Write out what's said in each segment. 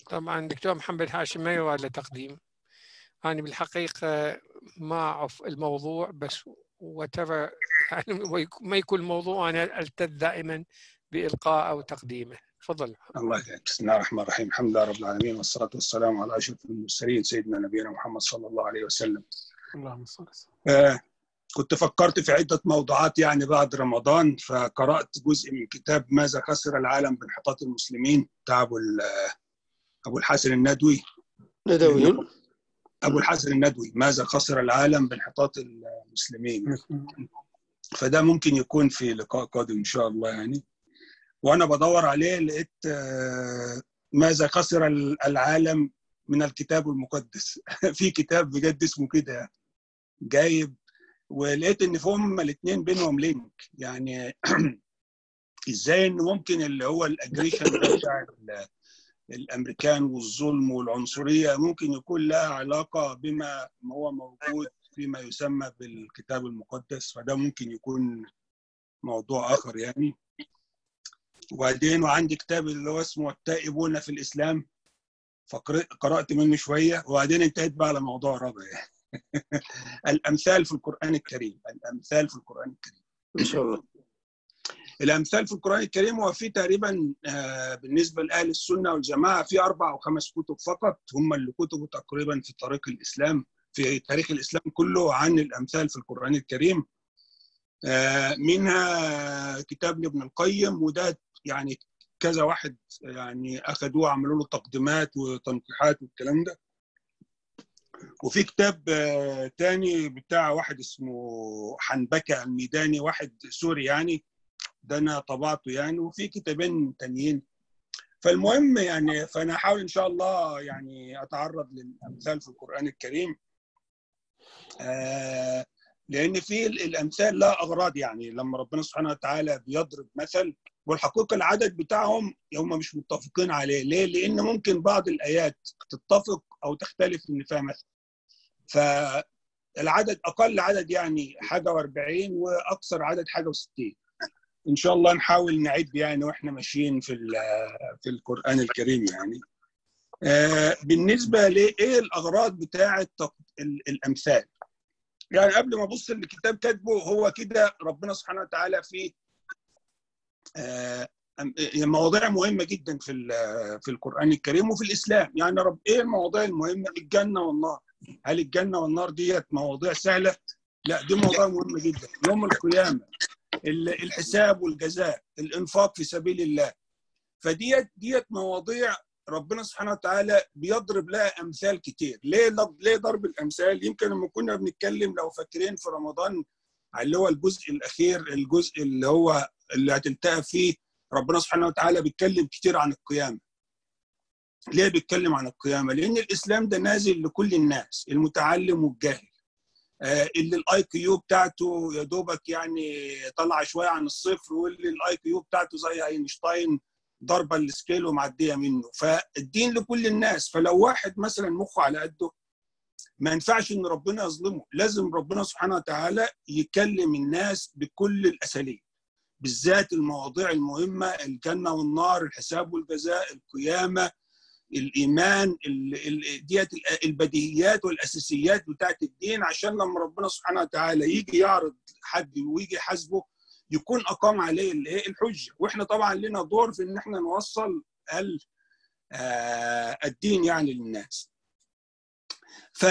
طبعا دكتور محمد هاشم ما يراد له تقديم أنا بالحقيقة ما أعرف الموضوع بس وترى يعني ما يكون الموضوع أنا ألتذ دائما بإلقاء أو تقديمه تفضل الله يسعدك بسم الله الرحمن الرحيم الحمد لله رب العالمين والصلاة والسلام على أشرف المرسلين سيدنا نبينا محمد صلى الله عليه وسلم اللهم صل وسلم آه كنت فكرت في عدة موضوعات يعني بعد رمضان فقرأت جزء من كتاب ماذا خسر العالم بانحطاط المسلمين بتاع أبو أبو الحسن الندوي ندوي أبو الحسن الندوي ماذا خسر العالم بانحطاط المسلمين فده ممكن يكون في لقاء قادم إن شاء الله يعني وأنا بدور عليه لقيت ماذا خسر العالم من الكتاب المقدس في كتاب بجد اسمه كده يعني جايب ولقيت ان فيهم الاثنين بينهم لينك يعني ازاي ان ممكن اللي هو الاجريشن بتاع الامريكان والظلم والعنصريه ممكن يكون لها علاقه بما هو موجود فيما يسمى بالكتاب المقدس فده ممكن يكون موضوع اخر يعني وبعدين وعندي كتاب اللي هو اسمه التائبون في الاسلام فقرات منه شويه وبعدين انتهيت بقى على موضوع رابع يعني الامثال في القران الكريم الامثال في القران الكريم ان شاء الله الامثال في القران الكريم هو في تقريبا بالنسبه لاهل السنه والجماعه في اربع او خمس كتب فقط هم اللي كتبوا تقريبا في طريق الاسلام في تاريخ الاسلام كله عن الامثال في القران الكريم منها كتاب لابن القيم وده يعني كذا واحد يعني اخذوه عملوا له تقديمات وتنقيحات والكلام ده وفي كتاب تاني بتاع واحد اسمه حنبكة الميداني واحد سوري يعني ده انا طبعته يعني وفي كتابين تانيين فالمهم يعني فانا احاول ان شاء الله يعني اتعرض للامثال في القران الكريم آه لان في الامثال لا اغراض يعني لما ربنا سبحانه وتعالى بيضرب مثل والحقيقه العدد بتاعهم هم مش متفقين عليه ليه لان ممكن بعض الايات تتفق او تختلف ان فيها مثل فالعدد اقل عدد يعني حاجه و40 واكثر عدد حاجه و60 ان شاء الله نحاول نعد يعني واحنا ماشيين في في القران الكريم يعني بالنسبه لايه الاغراض بتاعه الامثال يعني قبل ما ابص الكتاب كاتبه هو كده ربنا سبحانه وتعالى في مواضيع مهمه جدا في في القران الكريم وفي الاسلام يعني رب ايه المواضيع المهمه الجنه والنار هل الجنه والنار ديت مواضيع سهله لا دي مواضيع مهمه جدا يوم القيامه الحساب والجزاء الانفاق في سبيل الله فديت ديت مواضيع ربنا سبحانه وتعالى بيضرب لها امثال كتير ليه ليه ضرب الامثال يمكن لما كنا بنتكلم لو فاكرين في رمضان اللي هو الجزء الاخير الجزء اللي هو اللي هتلتقى فيه ربنا سبحانه وتعالى بيتكلم كتير عن القيامه ليه بيتكلم عن القيامه لان الاسلام ده نازل لكل الناس المتعلم والجاهل اللي الاي كيو بتاعته يا دوبك يعني طلع شويه عن الصفر واللي الاي كيو بتاعته زي اينشتاين ضربه السكيل ومعديه منه فالدين لكل الناس فلو واحد مثلا مخه على قده ما ينفعش ان ربنا يظلمه لازم ربنا سبحانه وتعالى يكلم الناس بكل الاساليب بالذات المواضيع المهمه الجنه والنار الحساب والجزاء القيامه الايمان ديت البديهيات والاساسيات بتاعت الدين عشان لما ربنا سبحانه وتعالى يجي يعرض حد ويجي يحاسبه يكون اقام عليه الايه الحجه واحنا طبعا لنا دور في ان احنا نوصل الدين يعني للناس ف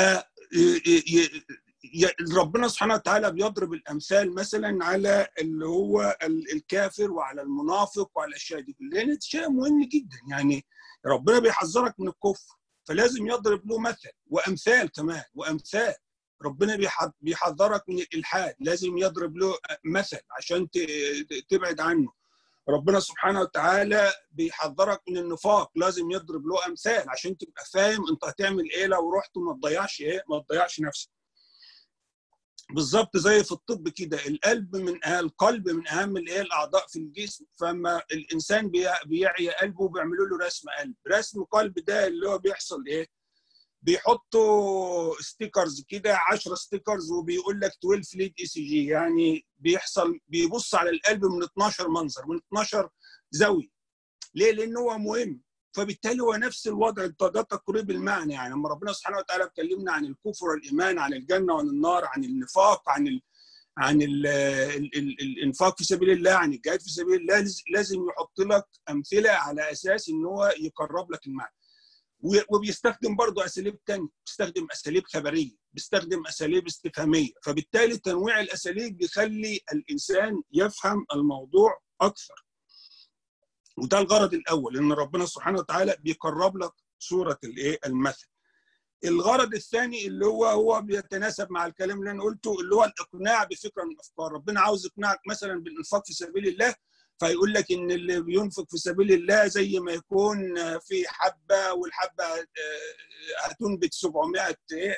ربنا سبحانه وتعالى بيضرب الامثال مثلا على اللي هو الكافر وعلى المنافق وعلى الاشياء دي لان شيء مهم جدا يعني ربنا بيحذرك من الكفر فلازم يضرب له مثل وامثال كمان وامثال ربنا بيحذرك من الالحاد لازم يضرب له مثل عشان تبعد عنه ربنا سبحانه وتعالى بيحذرك من النفاق لازم يضرب له امثال عشان تبقى فاهم انت هتعمل ايه لو رحت وما تضيعش ايه ما تضيعش نفسك بالظبط زي في الطب كده القلب من القلب من اهم الايه الاعضاء في الجسم فما الانسان بيعي قلبه بيعملوا له رسم قلب رسم قلب ده اللي هو بيحصل ايه بيحطوا ستيكرز كده 10 ستيكرز وبيقول لك 12 ليد اي سي جي يعني بيحصل بيبص على القلب من 12 منظر من 12 زاويه ليه؟ لان هو مهم فبالتالي هو نفس الوضع ده تقريب المعنى يعني لما ربنا سبحانه وتعالى اتكلمنا عن الكفر والايمان عن الجنه وعن النار عن النفاق عن ال عن ال ال ال الانفاق في سبيل الله عن الجهاد في سبيل الله لازم يحط لك امثله على اساس ان هو يقرب لك المعنى وبيستخدم برضه اساليب تانية بيستخدم اساليب خبريه بيستخدم اساليب استفهاميه فبالتالي تنويع الاساليب بيخلي الانسان يفهم الموضوع اكثر وده الغرض الاول ان ربنا سبحانه وتعالى بيقرب لك صوره الايه المثل الغرض الثاني اللي هو هو بيتناسب مع الكلام اللي انا قلته اللي هو الاقناع بفكره من الافكار ربنا عاوز يقنعك مثلا بالانفاق في سبيل الله فيقول لك ان اللي بينفق في سبيل الله زي ما يكون في حبه والحبه هتنبت 700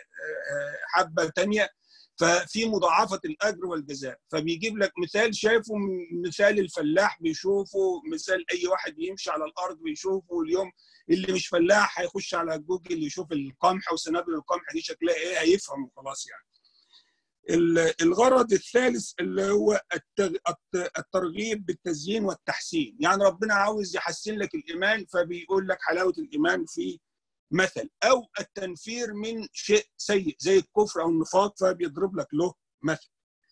حبه ثانيه ففي مضاعفه الاجر والجزاء فبيجيب لك مثال شايفه مثال الفلاح بيشوفه مثال اي واحد يمشي على الارض بيشوفه اليوم اللي مش فلاح هيخش على جوجل يشوف القمح وسنابل القمح دي شكلها ايه هيفهم وخلاص يعني الغرض الثالث اللي هو الترغيب بالتزيين والتحسين يعني ربنا عاوز يحسن لك الايمان فبيقول لك حلاوه الايمان في مثل او التنفير من شيء سيء زي الكفر او النفاق فبيضرب لك له مثل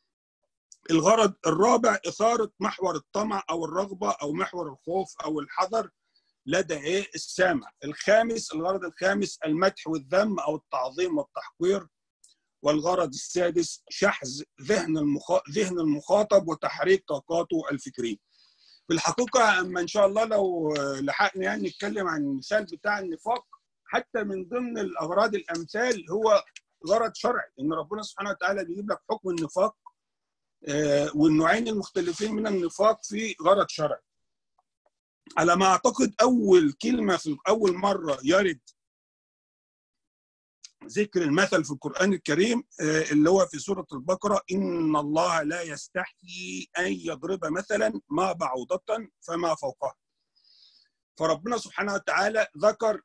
الغرض الرابع اثاره محور الطمع او الرغبه او محور الخوف او الحذر لدى ايه السامع الخامس الغرض الخامس المدح والذم او التعظيم والتحقير والغرض السادس شحذ ذهن المخا... ذهن المخاطب وتحريك طاقاته الفكريه. في الحقيقه اما ان شاء الله لو لحقنا يعني نتكلم عن المثال بتاع النفاق حتى من ضمن الاغراض الامثال هو غرض شرعي ان ربنا سبحانه وتعالى بيجيب لك حكم النفاق والنوعين المختلفين من النفاق في غرض شرعي. على ما اعتقد اول كلمه في اول مره يرد ذكر المثل في القرآن الكريم اللي هو في سورة البقرة إن الله لا يستحيي أن يضرب مثلا ما بعوضة فما فوقها فربنا سبحانه وتعالى ذكر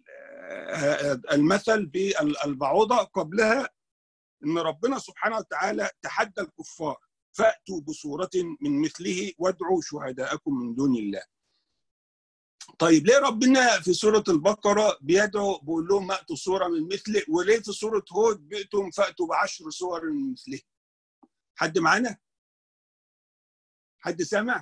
المثل بالبعوضة قبلها إن ربنا سبحانه وتعالى تحدى الكفار فأتوا بصورة من مثله وادعوا شهداءكم من دون الله طيب ليه ربنا في سورة البقرة بيدعو بيقول لهم ائتوا صورة من مثله وليه في سورة هود بئتم فأتوا بعشر صور من مثله حد معانا؟ حد سامع؟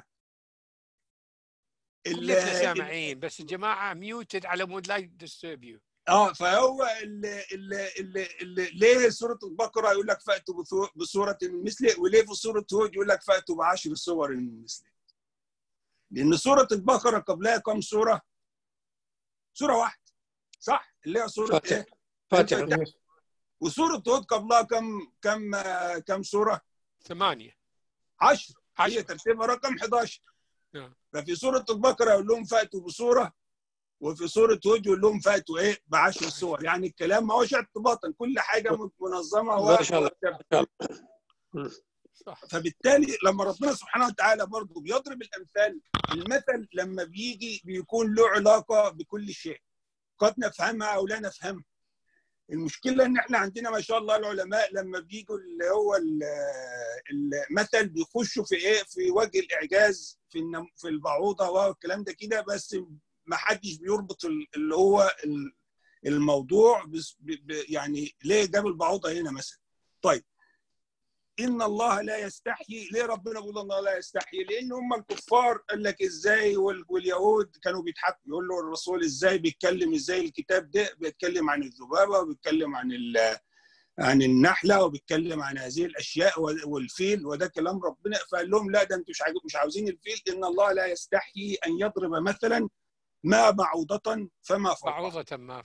كلنا سامعين بس الجماعة ميوتد على مود لا يدسترب يو اه فهو ال ال ال ال ليه سورة البقرة يقول لك فأتوا بصورة من مثله وليه في سورة هود يقول لك فأتوا بعشر صور من مثله لان سوره البقره قبلها كم سوره؟ سوره واحده صح؟ اللي هي سوره فاتحة. ايه؟ فاتحة وسوره هود قبلها كم كم كم سوره؟ ثمانية 10 هي عشرة ترتيبها رقم 11 نعم. ففي سوره البقره يقول لهم فاتوا بسوره وفي سوره هود يقول لهم فاتوا ايه؟ بعشر سور يعني الكلام ما هوش اعتباطا كل حاجه منظمه ما شاء الله. ومرتبة. صح فبالتالي لما ربنا سبحانه وتعالى برضه بيضرب الامثال المثل لما بيجي بيكون له علاقه بكل شيء قد نفهمها او لا نفهمها المشكله ان احنا عندنا ما شاء الله العلماء لما بيجوا اللي هو ال- المثل بيخشوا في ايه في وجه الاعجاز في النم- في البعوضه والكلام ده كده بس ما حدش بيربط ال- اللي هو ال- الموضوع بس ب- ب- يعني ليه جاب البعوضه هنا مثلا طيب ان الله لا يستحيي ليه ربنا بيقول الله لا يستحيي لان هم الكفار قال لك ازاي وال- واليهود كانوا بيضحكوا يقول له الرسول ازاي بيتكلم ازاي الكتاب ده بيتكلم عن الذبابه وبيتكلم عن ال- عن النحله وبيتكلم عن هذه الاشياء وال- والفيل وده كلام ربنا فقال لهم لا ده انتوا مش عايزين- مش عاوزين الفيل ان الله لا يستحيي ان يضرب مثلا ما بعوضه فما فوقها بعوضة ما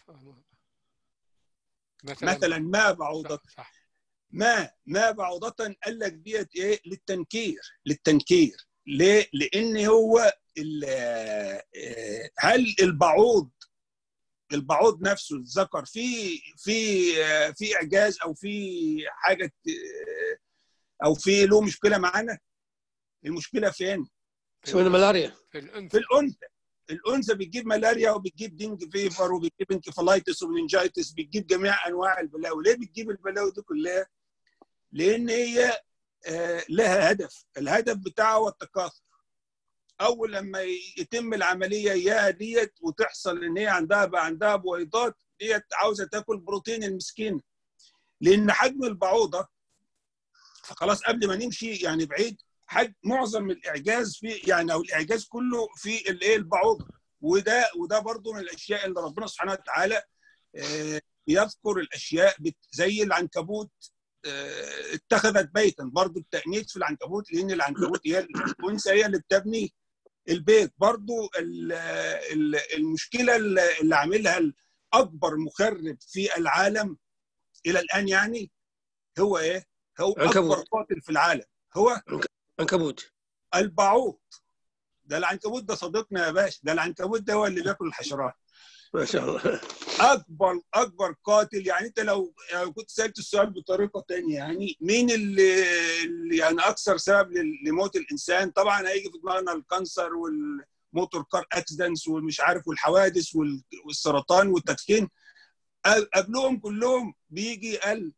مثلا مثلا ما بعوضه صح, صح. ما ما بعوضة قال لك ديت ايه للتنكير للتنكير ليه؟ لان هو ال- آه، هل البعوض البعوض نفسه الذكر في في آه، في اعجاز او في حاجه آه، او في له مشكله معانا المشكله فين؟ اسمها ملاريا في في الأنثى الانثى الانثى بتجيب ملاريا وبتجيب دينج فيفر وبتجيب انكفالايتس ومننجايتس بتجيب جميع انواع البلاوي ليه بتجيب البلاوي دي كلها لان هي آه، لها هدف الهدف بتاعها هو التكاثر اول لما يتم العمليه اياها ديت وتحصل ان هي عندها بقى عندها بويضات ديت عاوزه تاكل بروتين المسكين لان حجم البعوضه فخلاص قبل ما نمشي يعني بعيد حجم معظم الاعجاز في يعني او الاعجاز كله في الايه البعوضه وده وده برضو من الاشياء اللي ربنا سبحانه وتعالى آه، يذكر الاشياء بت- زي العنكبوت آه، اتخذت بيتا برضو التأنيث في العنكبوت لان العنكبوت هي الانثى هي اللي بتبني البيت برضو ال- ال- المشكله اللي اللي عاملها اكبر مخرب في العالم الى الان يعني هو ايه؟ هو اكبر عنكبوت. قاتل في العالم هو عنكبوت البعوض ده العنكبوت ده صديقنا يا باشا ده العنكبوت ده هو اللي بياكل الحشرات ما شاء الله اكبر اكبر قاتل يعني انت لو لو كنت سالت السؤال بطريقه تانية يعني مين اللي اللي يعني اكثر سبب لل- لموت الانسان طبعا هيجي في دماغنا الكانسر والموتور كار اكسيدنتس والمش عارف والحوادث وال- والسرطان والتدخين قبل- قبلهم كلهم بيجي ال-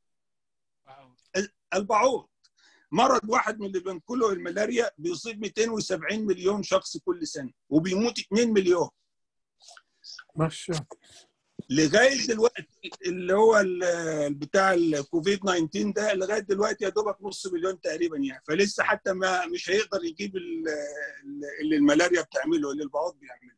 البعوض مرض واحد من اللي بينقله الملاريا بيصيب 270 مليون شخص كل سنه وبيموت 2 مليون ما شاء لغايه دلوقتي اللي هو ال- بتاع الكوفيد 19 ده لغايه دلوقتي يا دوبك نص مليون تقريبا يعني فلسه حتى ما مش هيقدر يجيب ال- ال- اللي الملاريا بتعمله اللي البعوض بيعمله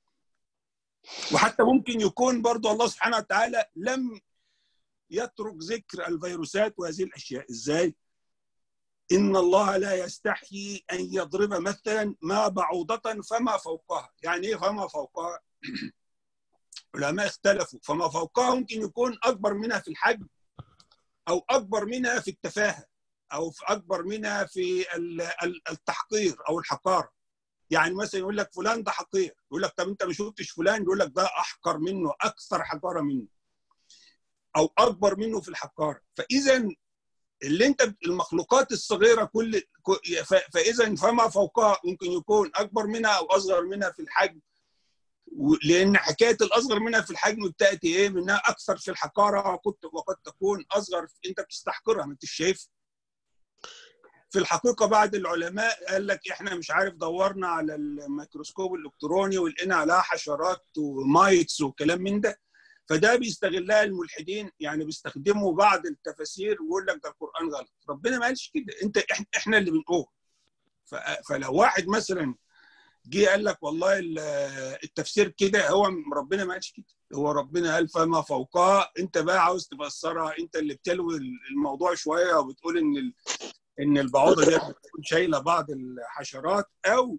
وحتى ممكن يكون برضو الله سبحانه وتعالى لم يترك ذكر الفيروسات وهذه الاشياء ازاي ان الله لا يستحيي ان يضرب مثلا ما بعوضه فما فوقها يعني ايه فما فوقها علماء اختلفوا فما فوقها ممكن يكون اكبر منها في الحجم او اكبر منها في التفاهه او في اكبر منها في ال- ال- التحقير او الحقاره يعني مثلا يقول لك فلان ده حقير يقول لك طب انت ما شفتش فلان يقول لك ده احقر منه اكثر حقاره منه او اكبر منه في الحقاره فاذا اللي انت المخلوقات الصغيره كل ك- ف- فاذا فما فوقها ممكن يكون اكبر منها او اصغر منها في الحجم و- لان حكايه الاصغر منها في الحجم بتاتي ايه منها اكثر في الحقاره وقد وقد تكون اصغر في- انت بتستحقرها ما انتش شايف في الحقيقه بعض العلماء قال لك احنا مش عارف دورنا على الميكروسكوب الالكتروني ولقينا عليها حشرات ومايتس وكلام من ده فده بيستغلها الملحدين يعني بيستخدموا بعض التفاسير ويقول لك ده القران غلط ربنا ما قالش كده انت إح- احنا اللي بنقول ف- فلو واحد مثلا جه قال لك والله ال- التفسير كده هو ربنا ما قالش كده هو ربنا قال فما فوقها انت بقى عاوز تفسرها انت اللي بتلوي الموضوع شويه وبتقول ان ال- ان البعوضه دي بتكون شايله بعض الحشرات او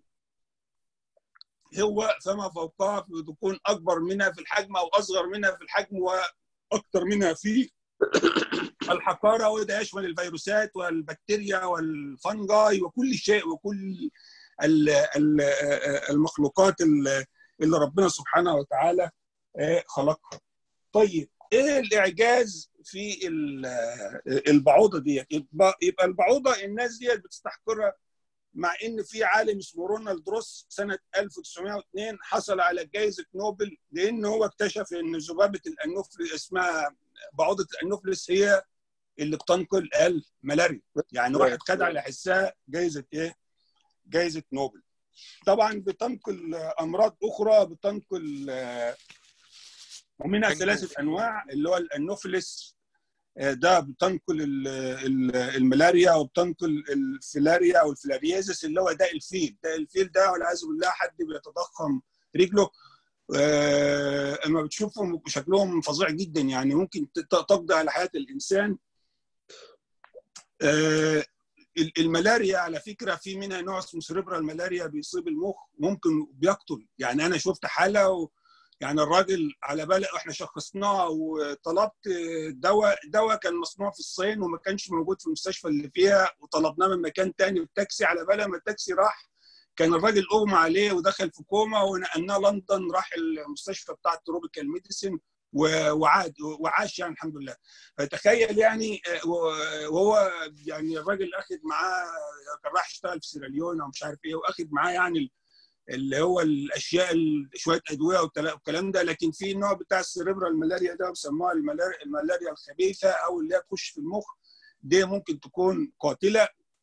هو فما فوقها بتكون اكبر منها في الحجم او اصغر منها في الحجم واكثر منها في الحقاره وده يشمل الفيروسات والبكتيريا والفنجاي وكل شيء وكل ال- ال- المخلوقات ال- اللي ربنا سبحانه وتعالى آه، خلقها. طيب ايه الاعجاز في ال- البعوضه ديت؟ يبقى يبقى البعوضه الناس ديت بتستحقرها مع ان في عالم اسمه رونالد روس سنه 1902 حصل على جائزه نوبل لان هو اكتشف ان ذبابه الانوفلس اسمها بعوضه الانوفلس هي اللي بتنقل الملاريا يعني واحد خد على حسها جائزه ايه؟ جائزه نوبل طبعا بتنقل امراض اخرى بتنقل آه، ومنها ثلاثه انواع اللي هو الانوفلس آه، ده بتنقل ال- ال- الملاريا وبتنقل الفيلاريا او الفيلاريازيس اللي هو داء الفيل داء الفيل ده والعياذ بالله حد بيتضخم رجله آه، اما بتشوفهم شكلهم فظيع جدا يعني ممكن ت- تقضي على حياه الانسان آه، ال- الملاريا على فكره في منها نوع اسمه سريبرال ملاريا بيصيب المخ ممكن بيقتل يعني انا شفت حاله و يعني الراجل على بالي احنا شخصناه وطلبت دواء دواء كان مصنوع في الصين وما كانش موجود في المستشفى اللي فيها وطلبناه من مكان تاني بالتاكسي على بالي ما التاكسي راح كان الراجل اغمى عليه ودخل في كوما ونقلناه لندن راح المستشفى بتاع التروبيكال ميديسن و- وعاد وعاش يعني الحمد لله فتخيل يعني آه، وهو يعني الراجل اخذ معاه كان راح يشتغل في سيراليون او مش عارف ايه واخذ معاه يعني اللي هو الاشياء ال- شويه ادويه والتلا- والكلام ده لكن في نوع بتاع السيريبرال ملاريا ده بيسموها الملاريا, الملاريا الخبيثه او اللي هي تخش في المخ دي ممكن تكون قاتله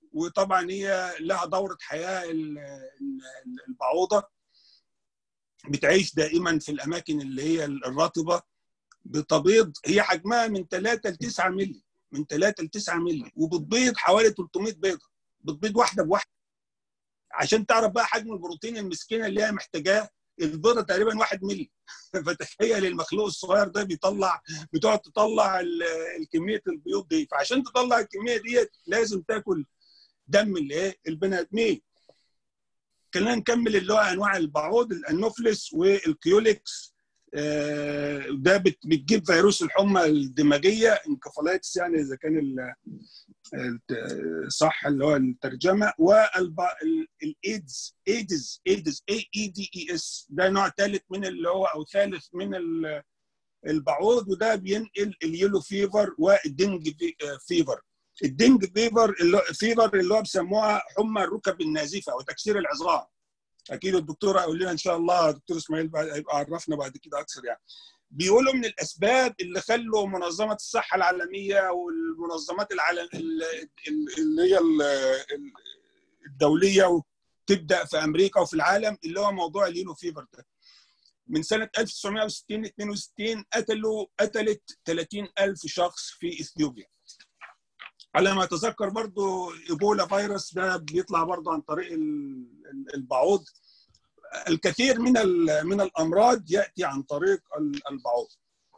وطبعا هي لها دوره حياه ال- ال- البعوضه بتعيش دائما في الاماكن اللي هي الرطبه بتبيض هي حجمها من 3 ل 9 مللي من 3 ل 9 مللي وبتبيض حوالي 300 بيضه بتبيض واحده بواحده عشان تعرف بقى حجم البروتين المسكينه اللي هي محتاجاه البيضه تقريبا 1 مللي فتخيل المخلوق الصغير ده بيطلع بتقعد تطلع ال- الكميه البيوض دي فعشان تطلع الكميه ديت لازم تاكل دم الايه البني ادمين خلينا نكمل اللي هو انواع البعوض الانوفلس والكيوليكس آه، ده بت- بتجيب فيروس الحمى الدماغيه انكفالايتس يعني اذا كان ال- الت- صح اللي هو الترجمه والايدز ايدز ايدز اي اي دي اي اس ده نوع ثالث من اللي هو او ثالث من ال- البعوض وده بينقل اليلو فيفر والدنج في- آه، فيفر الدنج فيفر اللي فيفر اللي هو بيسموها حمى الركب النازفه وتكسير العظام اكيد الدكتور هيقول لنا ان شاء الله دكتور اسماعيل بعد- هيبقى عرفنا بعد كده اكثر يعني بيقولوا من الاسباب اللي خلوا منظمه الصحه العالميه والمنظمات العالم ال- ال- اللي هي ال- ال- الدوليه تبدا في امريكا وفي العالم اللي هو موضوع اليلو فيفر ده من سنه 1960 62 قتلوا قتلت 30 الف شخص في اثيوبيا على ما اتذكر برضو ايبولا فيروس ده بيطلع برضو عن طريق ال- ال- البعوض الكثير من ال- من الامراض ياتي عن طريق ال- البعوض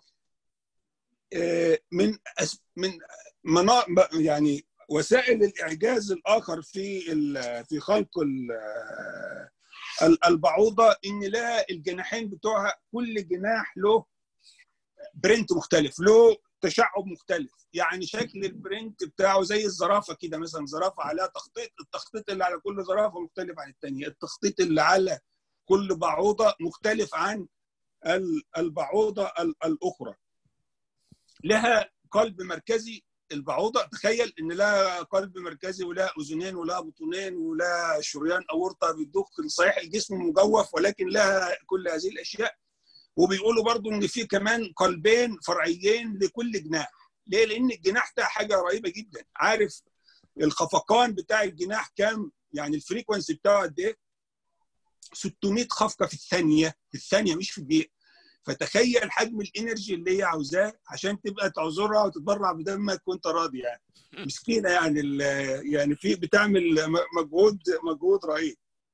آه، من أس- من منا يعني وسائل الاعجاز الاخر في ال- في خلق ال- ال- البعوضه ان لها الجناحين بتوعها كل جناح له برنت مختلف له تشعب مختلف يعني شكل البرنت بتاعه زي الزرافه كده مثلا زرافه عليها تخطيط التخطيط اللي على كل زرافه مختلف عن الثانيه التخطيط اللي على كل بعوضه مختلف عن ال- البعوضه ال- الاخرى لها قلب مركزي البعوضه تخيل ان لها قلب مركزي ولها اذنين ولها بطونين ولها شريان اورطه بيضخ صحيح الجسم مجوف ولكن لها كل هذه الاشياء وبيقولوا برضو ان في كمان قلبين فرعيين لكل جناح ليه لان الجناح ده حاجه رهيبه جدا عارف الخفقان بتاع الجناح كام يعني الفريكونسي بتاعه قد ايه 600 خفقه في الثانيه في الثانيه مش في الدقيقه فتخيل حجم الانرجي اللي هي عاوزاه عشان تبقى تعذرها وتتبرع بدمك وانت راضي يعني مسكينه يعني ال- يعني في بتعمل م- مجهود مجهود رهيب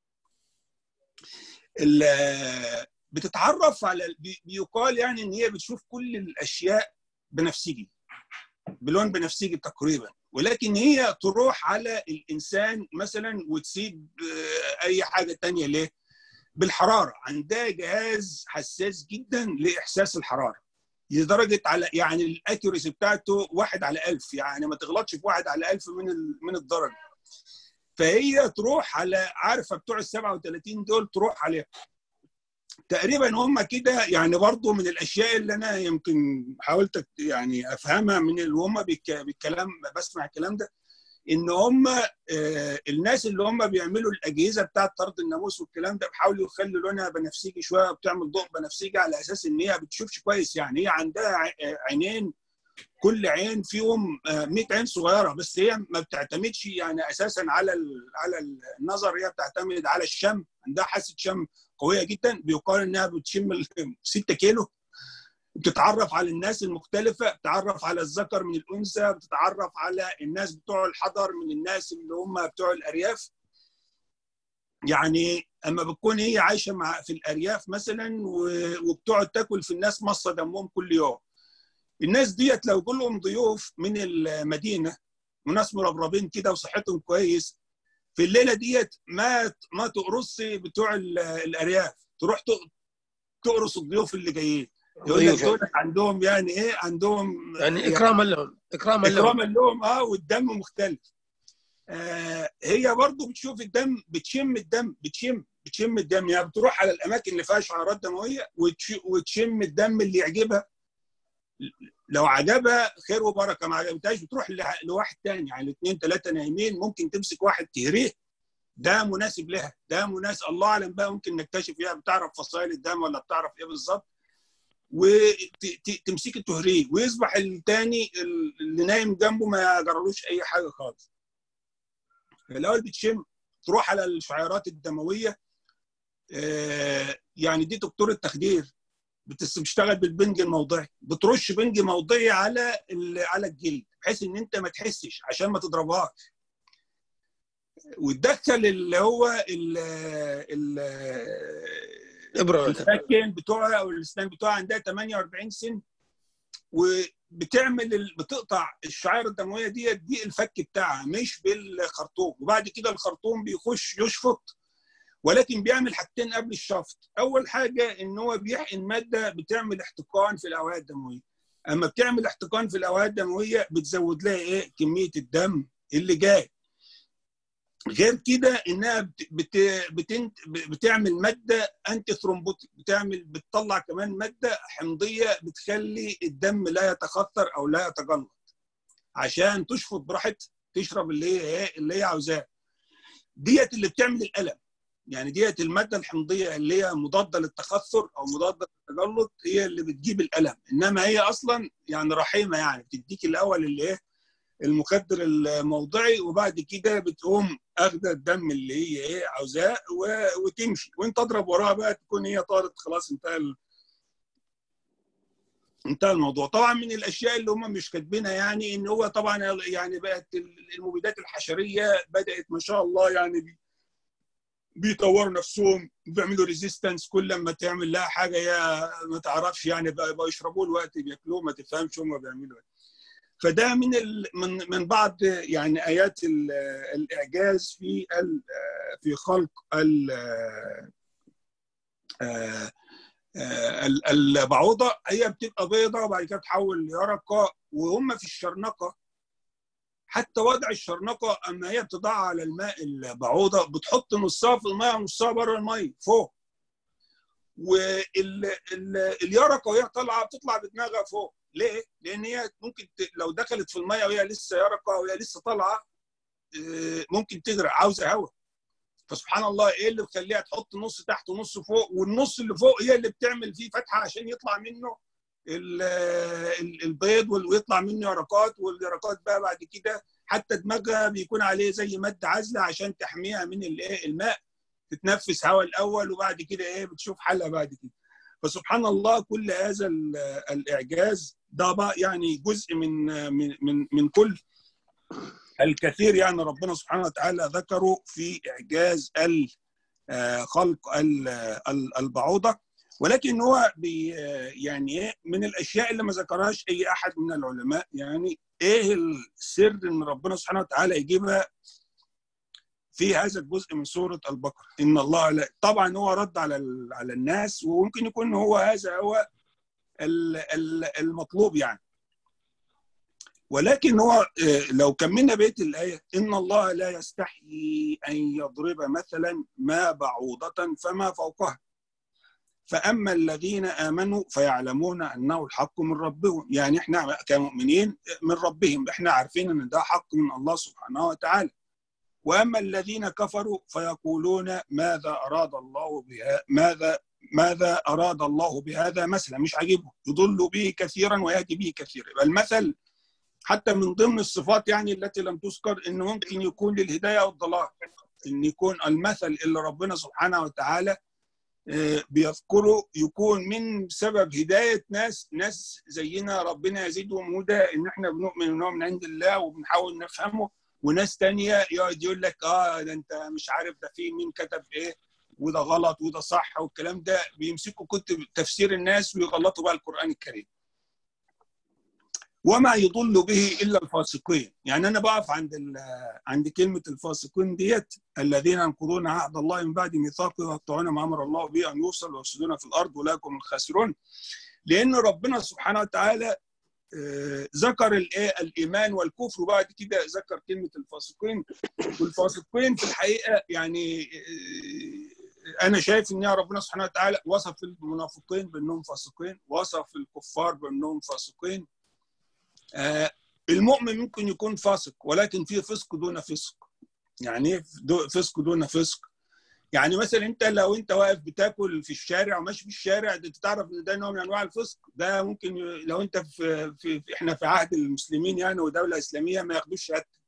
ال- بتتعرف على بي- بيقال يعني ان هي بتشوف كل الاشياء بنفسجي بلون بنفسجي تقريبا ولكن هي تروح على الانسان مثلا وتسيب آه، اي حاجه تانية ليه؟ بالحراره عندها جهاز حساس جدا لاحساس الحراره لدرجه على يعني الاكيوريسي بتاعته واحد على ألف يعني ما تغلطش في واحد على ألف من ال- من الدرجه فهي تروح على عارفه بتوع ال 37 دول تروح عليهم تقريبا هم كده يعني برضو من الاشياء اللي انا يمكن حاولت يعني افهمها من اللي هم بالك- بالكلام بسمع الكلام ده ان هم آه، الناس اللي هم بيعملوا الاجهزه بتاعه طرد الناموس والكلام ده بيحاولوا يخلوا لونها بنفسجي شويه وبتعمل ضوء بنفسجي على اساس ان هي بتشوفش كويس يعني هي عندها ع- آه، عينين كل عين فيهم آه، 100 عين صغيره بس هي ما بتعتمدش يعني اساسا على ال- على النظر هي بتعتمد على الشم عندها حاسه شم قويه جدا بيقال انها بتشم ال 6 كيلو بتتعرف على الناس المختلفة بتتعرف على الذكر من الأنثى بتتعرف على الناس بتوع الحضر من الناس اللي هم بتوع الأرياف يعني أما بتكون هي عايشة مع في الأرياف مثلا و- وبتقعد تاكل في الناس مصة دمهم كل يوم الناس ديت لو لهم ضيوف من المدينة وناس مربربين كده وصحتهم كويس في الليلة ديت ما ما تقرص بتوع ال- الأرياف تروح تق- تقرص الضيوف اللي جايين يقول لك ضيوف دول عندهم يعني ايه عندهم يعني اكراما لهم اكراما لهم اكراما لهم اه والدم مختلف آه هي برضو بتشوف الدم بتشم الدم بتشم بتشم الدم يعني بتروح على الاماكن اللي فيها شعارات دمويه وتش- وتشم الدم اللي يعجبها لو عجبها خير وبركه ما عجبتهاش بتروح لح- لواحد تاني يعني اثنين ثلاثه نايمين ممكن تمسك واحد تهريه ده مناسب لها ده مناسب الله اعلم بقى ممكن نكتشف فيها بتعرف فصائل الدم ولا بتعرف ايه بالظبط وتمسكي تهريه ويصبح التاني اللي نايم جنبه ما جرالوش اي حاجه خالص الاول بتشم تروح على الشعيرات الدمويه آه، يعني دي دكتور التخدير بتشتغل بالبنج الموضعي بترش بنج موضعي على على الجلد بحيث ان انت ما تحسش عشان ما تضربهاش وتدخل اللي هو ال ال ابره السكن بتوعها او الاسنان بتوعها عندها 48 سن وبتعمل ال... بتقطع الشعيره الدمويه دي دي الفك بتاعها مش بالخرطوم وبعد كده الخرطوم بيخش يشفط ولكن بيعمل حاجتين قبل الشفط اول حاجه ان هو بيحقن ماده بتعمل احتقان في الاوعيه الدمويه اما بتعمل احتقان في الاوعيه الدمويه بتزود لها ايه كميه الدم اللي جاي غير كده انها بت بت بتعمل ماده انتي ثرومبوتيك بتعمل بتطلع كمان ماده حمضيه بتخلي الدم لا يتخثر او لا يتجلط عشان تشفط براحتها تشرب اللي هي ايه اللي هي عاوزاه ديت اللي بتعمل الالم يعني ديت الماده الحمضيه اللي هي مضاده للتخثر او مضاده للتجلط هي اللي بتجيب الالم انما هي اصلا يعني رحيمه يعني بتديك الاول اللي ايه المخدر الموضعي وبعد كده بتقوم اخده الدم اللي هي ايه عاوزاه وتمشي وانت اضرب وراها بقى تكون هي طارت خلاص انتهى انتهى الموضوع طبعا من الاشياء اللي هم مش كاتبينها يعني ان هو طبعا يعني بقت المبيدات الحشريه بدات ما شاء الله يعني بيطوروا نفسهم بيعملوا ريزيستنس كل لما تعمل لها حاجه يا ما تعرفش يعني بقى يشربوه الوقت بياكلوه ما تفهمش هم بيعملوا ايه فده من ال من من بعض يعني ايات الاعجاز في في خلق ال البعوضه هي بتبقى بيضه وبعد كده تتحول ليرقه وهم في الشرنقه حتى وضع الشرنقه اما هي بتضع على الماء البعوضه بتحط نصها في الماء ونصها بره الماء فوق واليرقه وهي طالعه بتطلع بدماغها فوق ليه؟ لان هي ممكن ت... لو دخلت في الميه وهي لسه يرقه وهي لسه طالعه ممكن تغرق عاوزه هواء فسبحان الله ايه اللي بيخليها تحط نص تحت ونص فوق والنص اللي فوق هي اللي بتعمل فيه فتحه عشان يطلع منه البيض ويطلع منه يرقات واليرقات بقى بعد كده حتى دماغها بيكون عليه زي ماده عازله عشان تحميها من الايه الماء تتنفس هواء الاول وبعد كده ايه بتشوف حلها بعد كده فسبحان الله كل هذا الاعجاز ده بقى يعني جزء من من من, من كل الكثير يعني ربنا سبحانه وتعالى ذكره في اعجاز خلق البعوضه ولكن هو بي يعني من الاشياء اللي ما ذكرهاش اي احد من العلماء يعني ايه السر ان ربنا سبحانه وتعالى يجيبها في هذا الجزء من سوره البقره ان الله لا طبعا هو رد على على الناس وممكن يكون هو هذا هو المطلوب يعني ولكن هو لو كملنا بيت الآية إن الله لا يستحيي أن يضرب مثلا ما بعوضة فما فوقها فأما الذين آمنوا فيعلمون أنه الحق من ربهم يعني إحنا كمؤمنين من ربهم إحنا عارفين أن ده حق من الله سبحانه وتعالى وأما الذين كفروا فيقولون ماذا أراد الله بها ماذا ماذا أراد الله بهذا مثلا مش عاجبه يضل به كثيرا ويهدي به كثيرا يبقى المثل حتى من ضمن الصفات يعني التي لم تذكر انه ممكن يكون للهدايه والضلال ان يكون المثل اللي ربنا سبحانه وتعالى بيذكره يكون من سبب هدايه ناس ناس زينا ربنا يزيدهم هدى ان احنا بنؤمن انه من عند الله وبنحاول نفهمه وناس تانية يقعد يقول لك اه ده انت مش عارف ده في مين كتب ايه وده غلط وده صح والكلام ده بيمسكوا كتب تفسير الناس ويغلطوا بقى القران الكريم وما يضل به الا الفاسقين يعني انا بقف عند عند كلمه الفاسقين ديت الذين ينقضون عهد الله من بعد ميثاقه ويقطعون ما امر الله به ان يوصل ويفسدون في الارض اولئك هم الخاسرون لان ربنا سبحانه وتعالى ذكر الايه الايمان والكفر وبعد كده ذكر كلمه الفاسقين والفاسقين في الحقيقه يعني انا شايف ان ربنا سبحانه وتعالى وصف المنافقين بانهم فاسقين وصف الكفار بانهم فاسقين آه المؤمن ممكن يكون فاسق ولكن في فسق دون فسق يعني ايه فسق دون فسق يعني مثلا انت لو انت واقف بتاكل في الشارع وماشي في الشارع ده تعرف ان ده نوع من انواع الفسق ده ممكن لو انت في, في, في احنا في عهد المسلمين يعني ودوله اسلاميه ما ياخدوش شهادتك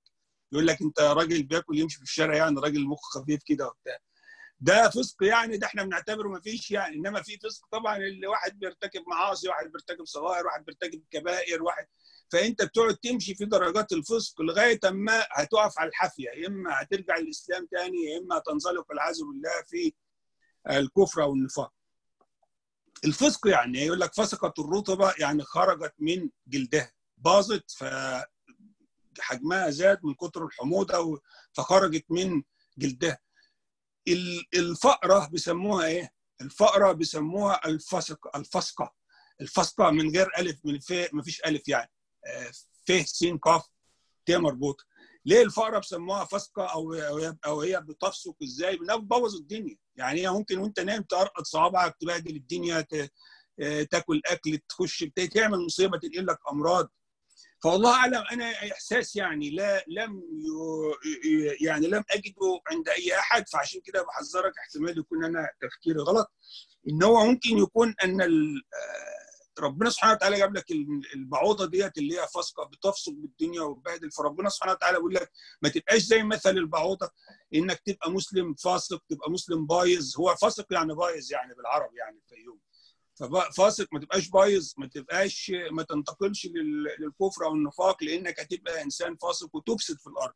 يقول لك انت راجل بياكل يمشي في الشارع يعني راجل مخ خفيف كده وبتاع ده فسق يعني ده احنا بنعتبره ما فيش يعني انما في فسق طبعا اللي واحد بيرتكب معاصي واحد بيرتكب صغائر واحد بيرتكب كبائر واحد فانت بتقعد تمشي في درجات الفسق لغايه اما هتقف على الحافيه يا اما هترجع للاسلام تاني يا اما هتنزلق والعياذ بالله في الكفر او النفاق. الفسق يعني يقول لك فسقت الرطبه يعني خرجت من جلدها باظت فحجمها زاد من كتر الحموضه فخرجت من جلدها. الفقره بيسموها ايه؟ الفقره بيسموها الفسق الفسقه الفسقه من غير الف من ف ما فيش الف يعني ف س ق ت مربوطه ليه الفقره بيسموها فسقه او او هي بتفسق ازاي؟ بتبوظ الدنيا يعني هي ممكن وانت نايم ترقد صوابعك تبهدل الدنيا تاكل اكل تخش تعمل مصيبه تنقل لك امراض فوالله اعلم انا احساس يعني لا لم يعني لم اجده عند اي احد فعشان كده بحذرك احتمال يكون انا تفكيري غلط ان هو ممكن يكون ان ربنا سبحانه وتعالى جاب لك البعوضه ديت اللي هي فاسقه بتفسق بالدنيا وبتبهدل فربنا سبحانه وتعالى بيقول لك ما تبقاش زي مثل البعوضه انك تبقى مسلم فاسق تبقى مسلم بايظ هو فاسق يعني بايظ يعني بالعربي يعني الفيوم ففاسق ما تبقاش بايظ ما تبقاش ما تنتقلش للكفر او النفاق لانك هتبقى انسان فاسق وتفسد في الارض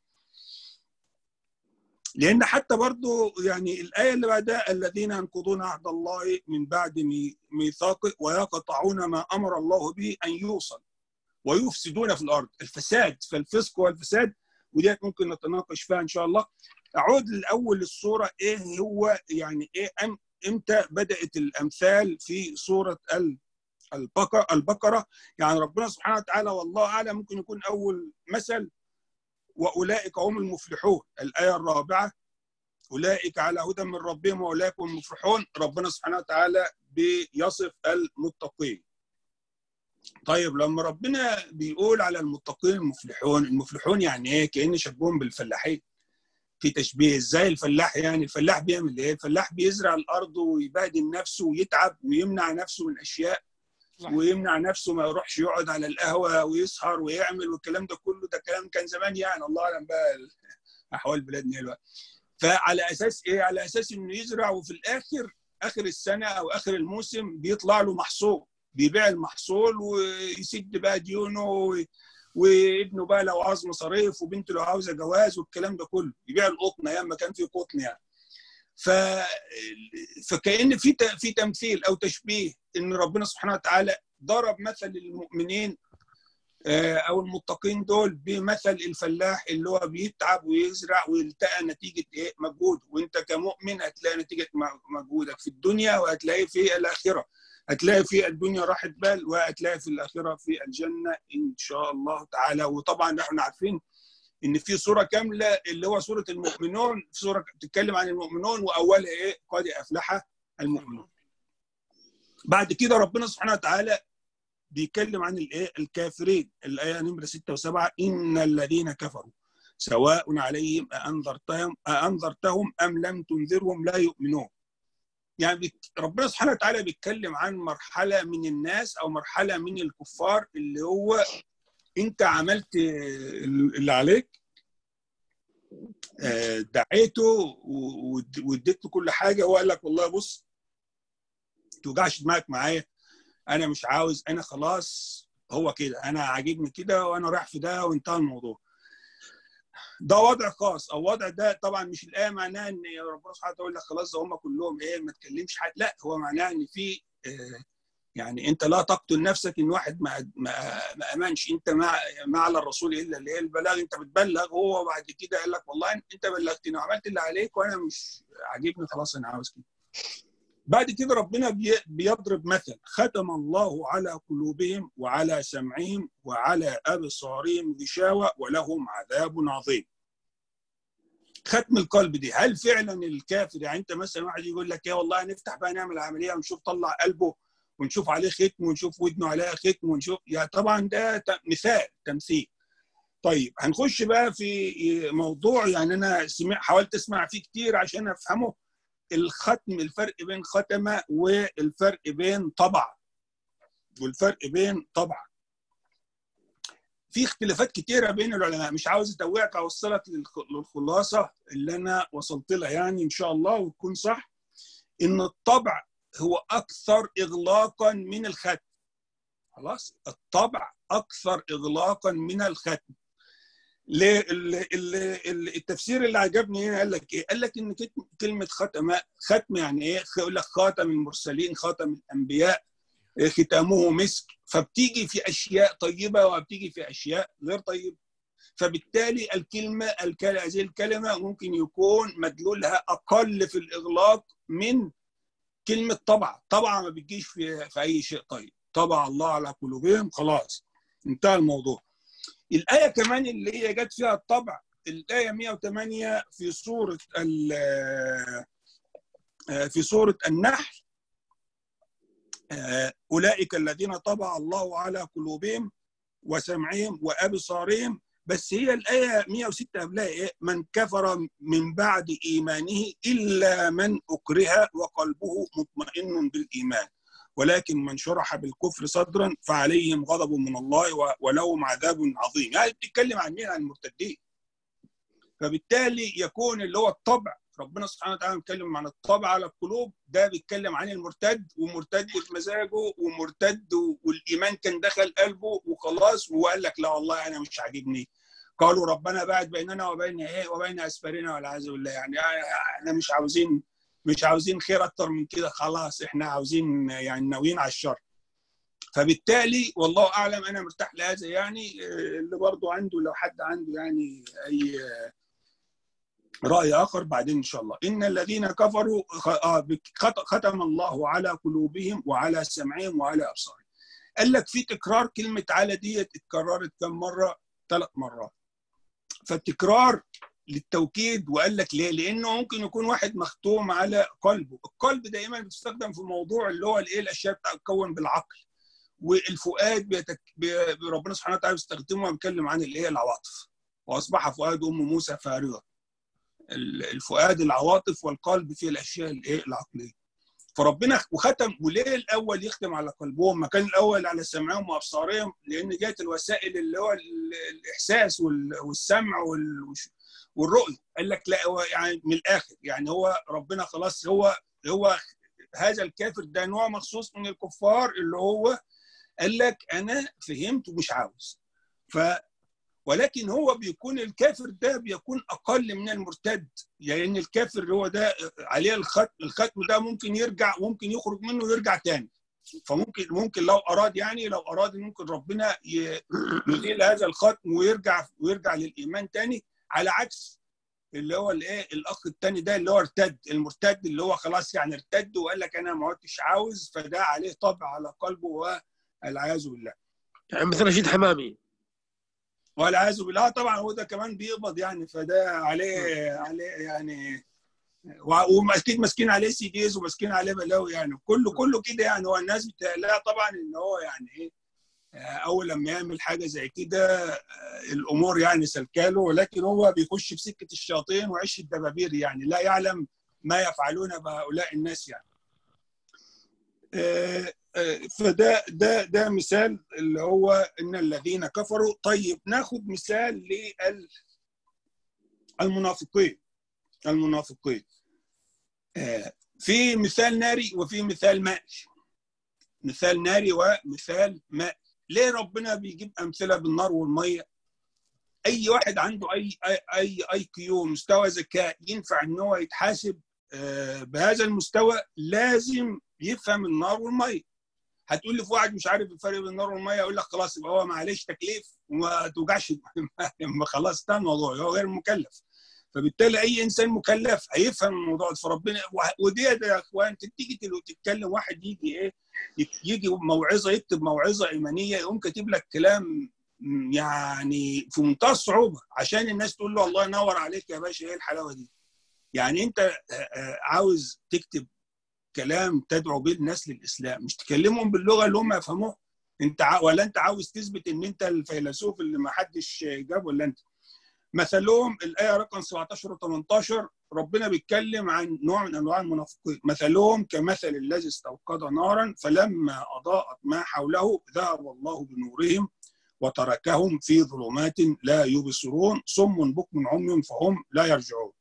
لان حتى برضو يعني الايه اللي بعدها الذين ينقضون عهد الله من بعد ميثاقه ويقطعون ما امر الله به ان يوصل ويفسدون في الارض الفساد فالفسق والفساد وديت ممكن نتناقش فيها ان شاء الله اعود الاول الصوره ايه هو يعني ايه أم امتى بدات الامثال في سوره البقره البقره يعني ربنا سبحانه وتعالى والله اعلم ممكن يكون اول مثل واولئك هم المفلحون الايه الرابعه اولئك على هدى من ربهم واولئك هم المفلحون ربنا سبحانه وتعالى بيصف المتقين طيب لما ربنا بيقول على المتقين المفلحون المفلحون يعني ايه كان شبههم بالفلاحين في تشبيه ازاي الفلاح يعني الفلاح بيعمل ايه الفلاح بيزرع الارض ويبهدل نفسه ويتعب ويمنع نفسه من اشياء ويمنع نفسه ما يروحش يقعد على القهوه ويسهر ويعمل والكلام ده كله ده كلام كان زمان يعني الله اعلم بقى احوال بلادنا دلوقتي فعلى اساس ايه على اساس انه يزرع وفي الاخر اخر السنه او اخر الموسم بيطلع له محصول بيبيع المحصول ويسد بقى ديونه وابنه بقى لو عاوز مصاريف وبنته لو عاوزه جواز والكلام ده كله يبيع القطن ايام ما كان في قطن يعني ف فكأن في في تمثيل او تشبيه ان ربنا سبحانه وتعالى ضرب مثل المؤمنين او المتقين دول بمثل الفلاح اللي هو بيتعب ويزرع ويلتقى نتيجه ايه مجهود وانت كمؤمن هتلاقي نتيجه مجهودك في الدنيا وهتلاقي في الاخره هتلاقي في الدنيا راحه بال وهتلاقي في الاخره في الجنه ان شاء الله تعالى وطبعا احنا عارفين ان في سوره كامله اللي هو سوره المؤمنون سوره بتتكلم عن المؤمنون واولها ايه قد افلح المؤمنون بعد كده ربنا سبحانه وتعالى بيتكلم عن الايه الكافرين الايه نمره 6 و7 ان الذين كفروا سواء عليهم أأنذرتهم أأنذرتهم أم لم تنذرهم لا يؤمنون يعني ربنا سبحانه وتعالى بيتكلم عن مرحله من الناس او مرحله من الكفار اللي هو انت عملت اللي عليك دعيته واديت له كل حاجه وقال لك والله بص توجعش دماغك معايا انا مش عاوز انا خلاص هو كده انا عاجبني كده وانا رايح في ده وانتهى الموضوع ده وضع خاص او وضع ده طبعا مش الايه معناها ان ربنا سبحانه وتعالى يقول لك خلاص هم كلهم ايه ما تكلمش حد لا هو معناها ان في آه يعني انت لا تقتل نفسك ان واحد ما ما, ما امنش انت ما ما على الرسول الا اللي هي البلاغ انت بتبلغ هو بعد كده قال لك والله انت بلغتني وعملت اللي عليك وانا مش عاجبني خلاص انا عاوز كده بعد كده ربنا بيضرب مثل ختم الله على قلوبهم وعلى سمعهم وعلى ابصارهم غشاوه ولهم عذاب عظيم ختم القلب دي هل فعلا الكافر يعني انت مثلا واحد يقول لك يا والله نفتح بقى نعمل عمليه ونشوف طلع قلبه ونشوف عليه ختم ونشوف ودنه عليها ختم ونشوف يعني طبعا ده مثال تمثيل طيب هنخش بقى في موضوع يعني انا سمع حاولت اسمع فيه كتير عشان افهمه الختم الفرق بين ختمه والفرق بين طبع والفرق بين طبع في اختلافات كتيره بين العلماء مش عاوز اتوهك اوصلك للخ- للخلاصه اللي انا وصلت لها يعني ان شاء الله وتكون صح ان الطبع هو اكثر اغلاقا من الختم خلاص الطبع اكثر اغلاقا من الختم ليه ال- ال- ال- التفسير اللي عجبني هنا قال لك ايه؟ قال لك ان كت- كلمه ختم ختم يعني ايه؟ يقول لك خاتم المرسلين خاتم الانبياء إيه، ختامه مسك فبتيجي في اشياء طيبه وبتيجي في اشياء غير طيبه فبالتالي الكلمه الكل- هذه الكلمه ممكن يكون مدلولها اقل في الاغلاق من كلمه طبع طبعا ما بتجيش في في اي شيء طيب طبع الله على قلوبهم خلاص انتهى الموضوع الآية كمان اللي هي جت فيها الطبع الآية 108 في سورة ال- في سورة النحل آه، أولئك الذين طبع الله على قلوبهم وسمعهم وأبصارهم بس هي الآية 106 قبلها إيه؟ من كفر من بعد إيمانه إلا من أكره وقلبه مطمئن بالإيمان ولكن من شرح بالكفر صدرا فعليهم غضب من الله و- ولهم عذاب عظيم يعني بتتكلم عن مين عن المرتدين فبالتالي يكون اللي هو الطبع ربنا سبحانه وتعالى بيتكلم عن الطبع على القلوب ده بيتكلم عن المرتد ومرتد بمزاجه ومرتد و- والايمان كان دخل قلبه وخلاص وقال لك لا والله انا مش عاجبني قالوا ربنا بعد بيننا وبين ايه وبين اسفارنا والعياذ بالله يعني احنا مش عاوزين مش عاوزين خير اكتر من كده خلاص احنا عاوزين يعني ناويين على الشر فبالتالي والله اعلم انا مرتاح لهذا يعني آه، اللي برضو عنده لو حد عنده يعني اي آه، راي اخر بعدين ان شاء الله ان الذين كفروا خ- آه، بك- خت- ختم الله على قلوبهم وعلى سمعهم وعلى ابصارهم قال لك في تكرار كلمه على ديت اتكررت كم مره ثلاث مرات فالتكرار للتوكيد وقال لك ليه؟ لانه ممكن يكون واحد مختوم على قلبه، القلب دائما بتستخدم في موضوع اللي هو الايه الاشياء بتتكون بالعقل والفؤاد بيتك... بي... ربنا سبحانه وتعالى بيستخدمه وبيتكلم عن الايه العواطف واصبح فؤاد ام موسى فارغا ال- الفؤاد العواطف والقلب في الاشياء الايه العقليه فربنا وختم وليه الاول يختم على قلبهم ما كان الاول على سمعهم وابصارهم لان جاءت الوسائل اللي هو ال- الاحساس وال- والسمع وال- والش- والرؤيه قال لك لا هو يعني من الاخر يعني هو ربنا خلاص هو هو هذا الكافر ده نوع مخصوص من الكفار اللي هو قال لك انا فهمت ومش عاوز ف ولكن هو بيكون الكافر ده بيكون اقل من المرتد لان يعني الكافر اللي هو ده عليه الختم الختم ده ممكن يرجع ممكن يخرج منه ويرجع تاني فممكن ممكن لو اراد يعني لو اراد ممكن ربنا ي- يزيل هذا الختم ويرجع ويرجع للايمان تاني على عكس اللي هو الايه الاخ التاني ده اللي هو ارتد المرتد اللي هو خلاص يعني ارتد وقال لك انا ما عدتش عاوز فده عليه طبع على قلبه والعياذ بالله يعني مثل رشيد حمامي والعياذ بالله طبعا هو ده كمان بيقبض يعني فده عليه عليه يعني و- واكيد ماسكين عليه سي ديز وماسكين عليه بلاوي يعني كله كله كده يعني هو الناس بتقلقها طبعا ان هو يعني ايه آه، اول لما يعمل حاجه زي كده آه، الامور يعني سلكاله ولكن هو بيخش في سكه الشياطين وعش الدبابير يعني لا يعلم ما يفعلون بهؤلاء الناس يعني آه، آه، فده ده ده مثال اللي هو ان الذين كفروا طيب ناخد مثال للمنافقين المنافقين آه، في مثال ناري وفي مثال مائي مثال ناري ومثال مائي ليه ربنا بيجيب امثله بالنار والميه اي واحد عنده اي اي اي, أي كيو مستوى ذكاء ينفع ان هو يتحاسب آه، بهذا المستوى لازم يفهم النار والميه هتقول لي في واحد مش عارف الفرق بين النار والميه يقول لك خلاص يبقى هو معلش تكليف وما توجعش دماغك. خلاص ده الموضوع هو غير مكلف فبالتالي اي انسان مكلف هيفهم الموضوع ده فربنا ودي يا اخوان تيجي تلو- تتكلم واحد يجي ايه يجي موعظه يكتب موعظه ايمانيه يقوم كاتب لك كلام م، يعني في منتهى الصعوبه عشان الناس تقول له الله ينور عليك يا باشا ايه الحلاوه دي يعني انت آه، آه، عاوز تكتب كلام تدعو به الناس للاسلام مش تكلمهم باللغه اللي هم يفهموها انت ع... ولا انت عاوز تثبت ان انت الفيلسوف اللي ما حدش جاب ولا انت مثلهم الايه رقم 17 و18 ربنا بيتكلم عن نوع من انواع المنافقين مثلهم كمثل الذي استوقد نارا فلما اضاءت ما حوله ذهب الله بنورهم وتركهم في ظلمات لا يبصرون صم بكم عمي فهم لا يرجعون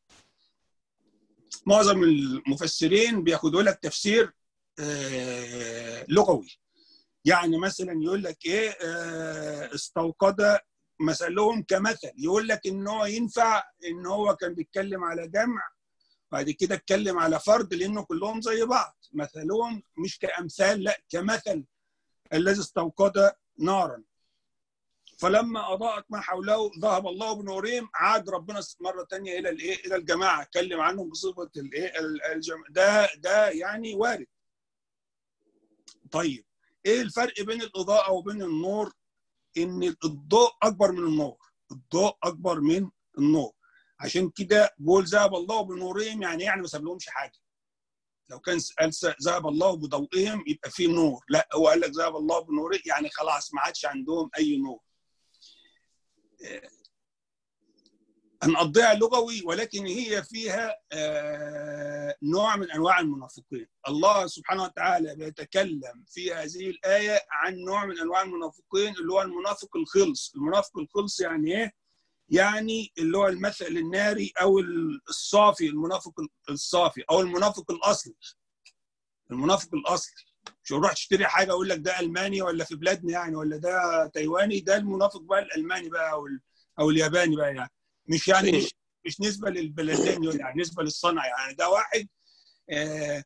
معظم المفسرين بياخدوا لك تفسير آه، لغوي يعني مثلا يقول لك ايه آه، استوقد مثلهم كمثل يقول لك ان هو ينفع ان هو كان بيتكلم على جمع بعد كده اتكلم على فرد لانه كلهم زي بعض مثلهم مش كامثال لا كمثل الذي استوقد نارا فلما اضاءت ما حوله ذهب الله بنورهم عاد ربنا مره ثانيه الى الايه الى الجماعه اتكلم عنهم بصفه الايه الجماعة ده ده يعني وارد طيب ايه الفرق بين الاضاءه وبين النور ان الضوء اكبر من النور الضوء اكبر من النور عشان كده بقول ذهب الله بنورهم يعني يعني ما سابلهمش حاجه لو كان قال ذهب الله بضوئهم يبقى في نور لا هو قال لك ذهب الله بنورهم يعني خلاص ما عادش عندهم اي نور هنقضيها لغوي ولكن هي فيها نوع من انواع المنافقين الله سبحانه وتعالى بيتكلم في هذه الايه عن نوع من انواع المنافقين اللي هو المنافق الخلص المنافق الخلص يعني ايه يعني اللي هو المثل الناري او الصافي المنافق الصافي او المنافق الاصلي المنافق الاصلي مش هروح تشتري حاجه اقول لك ده الماني ولا في بلادنا يعني ولا ده تايواني ده المنافق بقى الالماني بقى او او الياباني بقى يعني مش يعني مش مش نسبه للبلدين يعني نسبه للصنعه يعني ده واحد آه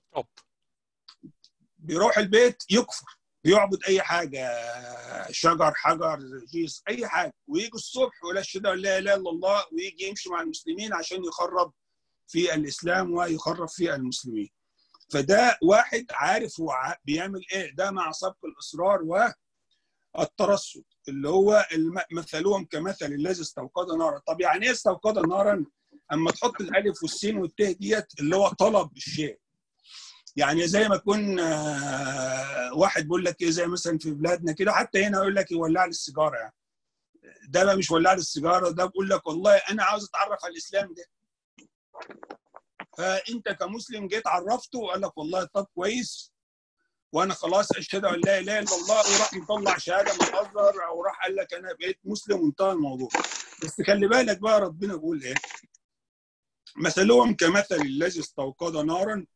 بيروح البيت يكفر بيعبد اي حاجه شجر حجر جيس اي حاجه ويجي الصبح ولا اشهد ان لا اله الا الله ويجي يمشي مع المسلمين عشان يخرب في الاسلام ويخرب في المسلمين فده واحد عارف هو بيعمل ايه ده مع سبق الاصرار والترصد اللي هو مثلهم كمثل الذي استوقد نارا طب يعني ايه استوقد نارا اما تحط الالف والسين والتاء ديت اللي هو طلب الشيء يعني زي ما يكون واحد بيقول لك ايه زي مثلا في بلادنا كده حتى هنا يقول لك يولع لي السيجاره يعني ده بقى مش ولع لي السيجاره ده بيقول لك والله انا عاوز اتعرف على الاسلام ده فانت كمسلم جيت عرفته وقال لك والله طب كويس وانا خلاص اشهد ان لا اله الا الله وراح مطلع شهاده من الازهر او راح قال لك انا بقيت مسلم وانتهى الموضوع بس خلي بالك بقى ربنا بيقول ايه مثلهم كمثل الذي استوقد نارا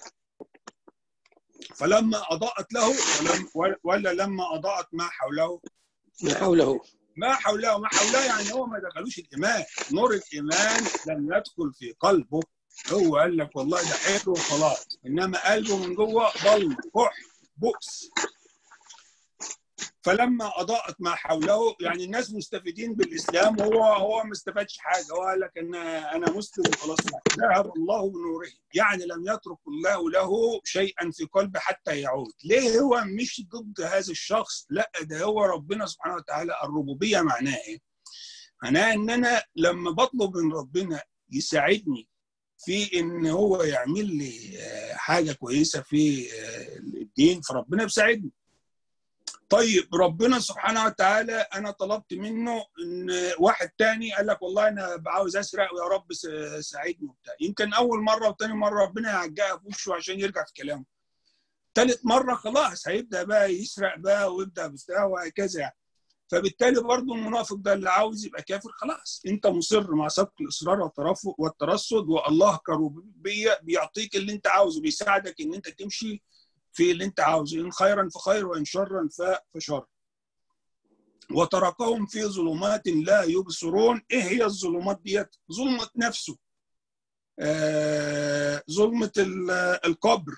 فلما اضاءت له ولم ولا لما اضاءت ما حوله ما حوله ما حوله ما حوله يعني هو ما دخلوش الايمان نور الايمان لم يدخل في قلبه هو قال لك والله ده حلو وخلاص انما قلبه من جوه ضل كح بؤس فلما اضاءت ما حوله يعني الناس مستفيدين بالاسلام وهو هو ما استفادش حاجه هو قال لك ان انا مسلم وخلاص ذهب الله بنوره يعني لم يترك الله له شيئا في قلبه حتى يعود ليه هو مش ضد هذا الشخص لا ده هو ربنا سبحانه وتعالى الربوبيه معناه ايه معناه ان انا لما بطلب من ربنا يساعدني في ان هو يعمل لي حاجه كويسه في الدين فربنا بيساعدني طيب ربنا سبحانه وتعالى انا طلبت منه ان واحد تاني قال لك والله انا عاوز اسرق ويا رب ساعدني وبتاع يمكن اول مره وتاني مره ربنا يعجقها في وشه عشان يرجع في كلامه تالت مره خلاص هيبدا بقى يسرق بقى ويبدا بتاع وهكذا يعني فبالتالي برضه المنافق ده اللي عاوز يبقى كافر خلاص انت مصر مع سبق الاصرار والترصد والله كربوبيه بيعطيك اللي انت عاوزه بيساعدك ان انت تمشي في اللي انت عاوزه ان خيرا فخير وان شرا فشر وتركهم في ظلمات لا يبصرون ايه هي الظلمات ديت ظلمه نفسه آه ظلمه القبر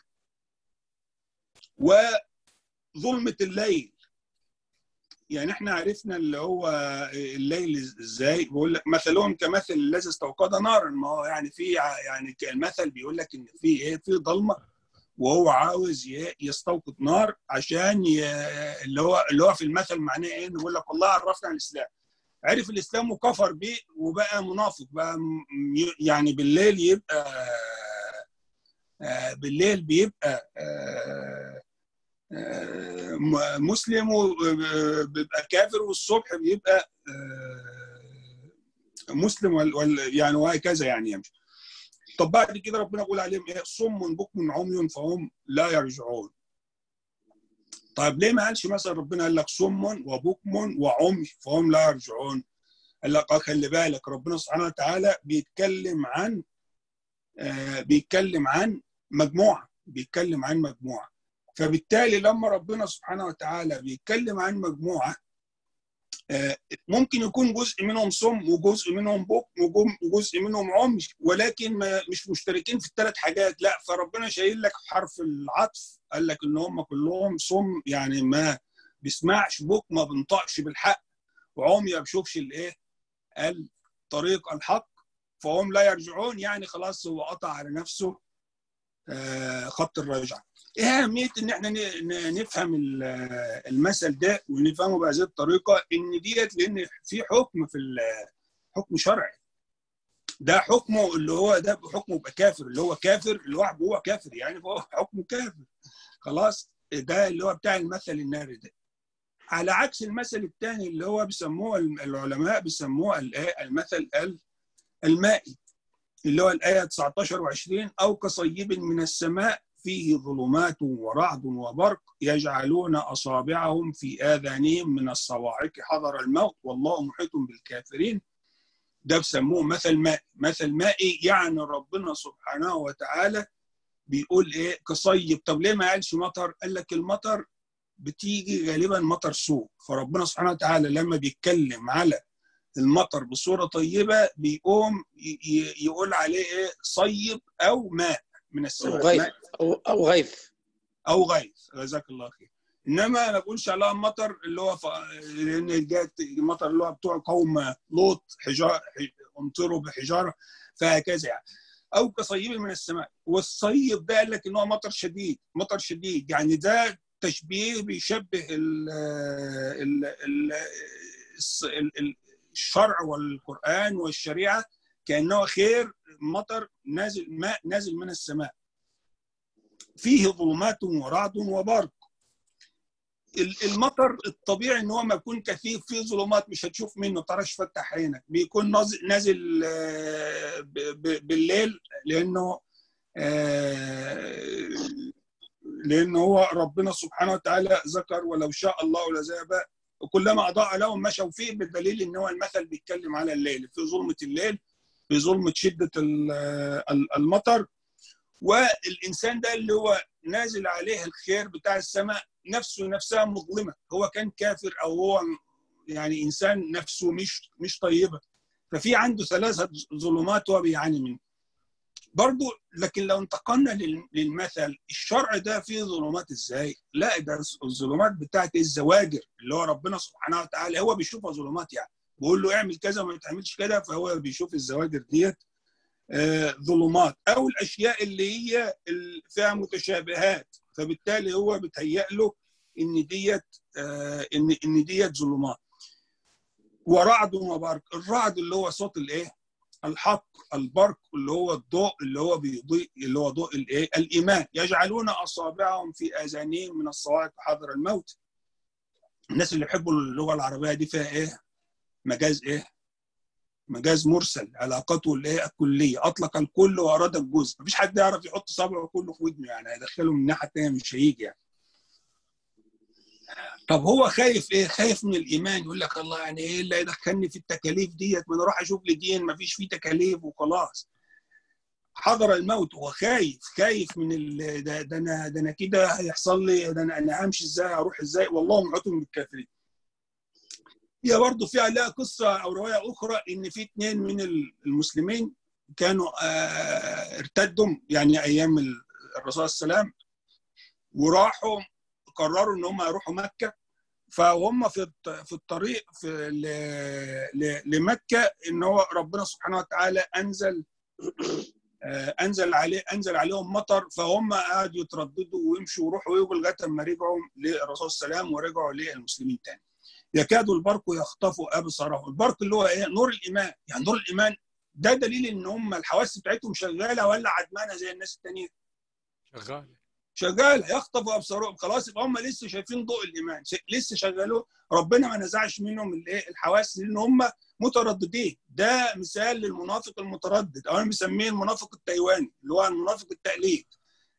وظلمه الليل يعني احنا عرفنا اللي هو الليل ازاي بيقول لك مثلهم كمثل الذي استوقد نارا ما هو يعني في يعني المثل بيقول لك ان في ايه في ضلمه وهو عاوز يستوقد نار عشان ي... اللي هو اللي هو في المثل معناه ايه؟ بيقول لك والله عرفنا عن الاسلام. عرف الاسلام وكفر بيه وبقى منافق بقى يعني بالليل يبقى بالليل بيبقى مسلم وبيبقى كافر والصبح بيبقى مسلم وال يعني وهكذا يعني يمشي. طب بعد كده ربنا يقول عليهم ايه صم بكم عمي فهم لا يرجعون طيب ليه ما قالش مثلا ربنا قال لك صم وبكم وعمي فهم لا يرجعون قال لك خلي بالك ربنا سبحانه وتعالى بيتكلم عن آه بيتكلم عن مجموعه بيتكلم عن مجموعه فبالتالي لما ربنا سبحانه وتعالى بيتكلم عن مجموعه ممكن يكون جزء منهم صم وجزء منهم بكم وجزء منهم عمي ولكن ما مش مشتركين في الثلاث حاجات لا فربنا شايل لك حرف العطف قال لك ان هم كلهم صم يعني ما بيسمعش بك ما بينطقش بالحق وعمي ما بيشوفش الايه قال طريق الحق فهم لا يرجعون يعني خلاص هو قطع على نفسه خط الرجعه ايه اهميه ان احنا نفهم المثل ده ونفهمه بهذه الطريقه ان ديت لان في حكم في حكم شرعي ده حكمه اللي هو ده حكمه يبقى كافر اللي هو كافر الواحد هو كافر يعني فهو حكمه كافر خلاص ده اللي هو بتاع المثل الناري ده على عكس المثل الثاني اللي هو بيسموه العلماء بيسموه المثل المائي اللي هو الآية 19 و20 أو كصيب من السماء فيه ظلمات ورعد وبرق يجعلون أصابعهم في آذانهم من الصواعق حضر الموت والله محيط بالكافرين ده بسموه مثل مائي مثل مائي يعني ربنا سبحانه وتعالى بيقول ايه كصيب طب ليه ما قالش مطر قال لك المطر بتيجي غالبا مطر سوء فربنا سبحانه وتعالى لما بيتكلم على المطر بصوره طيبه بيقوم يقول عليه ايه صيب او ماء من السماء أو غيث أو, أو غيث او غيث جزاك الله خير انما ما بقولش عليها مطر اللي هو ف... لان جات المطر اللي هو بتوع قوم لوط حجار امطروا بحجاره فهكذا يعني او كصيب من السماء والصيب ده قال لك ان هو مطر شديد مطر شديد يعني ده تشبيه بيشبه ال ال ال ال الشرع والقران والشريعه كانه خير مطر نازل ماء نازل من السماء فيه ظلمات ورعد وبرق المطر الطبيعي ان هو ما يكون كثيف فيه ظلمات مش هتشوف منه طرش فتح عينك بيكون نازل بالليل لانه لانه هو ربنا سبحانه وتعالى ذكر ولو شاء الله لذهب كلما اضاء لهم مشوا فيه بالدليل ان هو المثل بيتكلم على الليل في ظلمه الليل في ظلمه شده المطر والانسان ده اللي هو نازل عليه الخير بتاع السماء نفسه نفسها مظلمه هو كان كافر او هو يعني انسان نفسه مش مش طيبه ففي عنده ثلاثه ظلمات هو بيعاني منها برضو لكن لو انتقلنا للمثل الشرع ده فيه ظلمات ازاي؟ لا ده الظلمات بتاعت الزواجر اللي هو ربنا سبحانه وتعالى هو بيشوفها ظلمات يعني بيقول له اعمل كذا وما تعملش كده فهو بيشوف الزواجر ديت آه ظلمات او الاشياء اللي هي فيها متشابهات فبالتالي هو بتهيأ له ان ديت آه ان ان ديت ظلمات ورعد وبرق الرعد اللي هو صوت الايه الحق البرق اللي هو الضوء اللي هو بيضيء اللي هو ضوء الايه الايمان يجعلون اصابعهم في اذانهم من الصواعق حذر الموت الناس اللي يحبوا اللغه العربيه دي فيها ايه مجاز ايه مجاز مرسل علاقته الايه الكليه اطلق الكل واراد الجزء مفيش حد يعرف يحط صبعه كله في ودنه يعني هيدخله من الناحيه الثانيه مش هيجي يعني طب هو خايف ايه؟ خايف من الايمان يقول لك الله يعني ايه اللي هيدخلني في التكاليف ديت ما انا اروح اشوف لي دين ما فيش فيه تكاليف وخلاص. حضر الموت هو خايف خايف من ال... ده, ده انا ده انا كده هيحصل لي ده انا انا همشي ازاي هروح ازاي والله محيط بالكافرين. هي برضه فيها لها قصه او روايه اخرى ان في اثنين من المسلمين كانوا آه ارتدوا يعني ايام الرسول صلى الله عليه وسلم وراحوا قرروا ان هم يروحوا مكه فهم في في الطريق في لمكه ان هو ربنا سبحانه وتعالى انزل انزل عليه انزل عليهم مطر فهم قعدوا يترددوا ويمشوا ويروحوا ويجوا لغايه اما رجعوا للرسول صلى الله عليه وسلم ورجعوا للمسلمين تاني. يكاد البرق يخطفوا ابصارهم، البرق اللي هو ايه؟ نور الايمان، يعني نور الايمان ده دليل ان هم الحواس بتاعتهم شغاله ولا عدمانه زي الناس التانيين. شغاله شغال يخطفوا ابصارهم خلاص يبقى هم لسه شايفين ضوء الايمان لسه شغالوا ربنا ما نزعش منهم الايه الحواس لان هم مترددين ده مثال للمنافق المتردد او انا بسميه المنافق التايواني اللي هو المنافق التقليد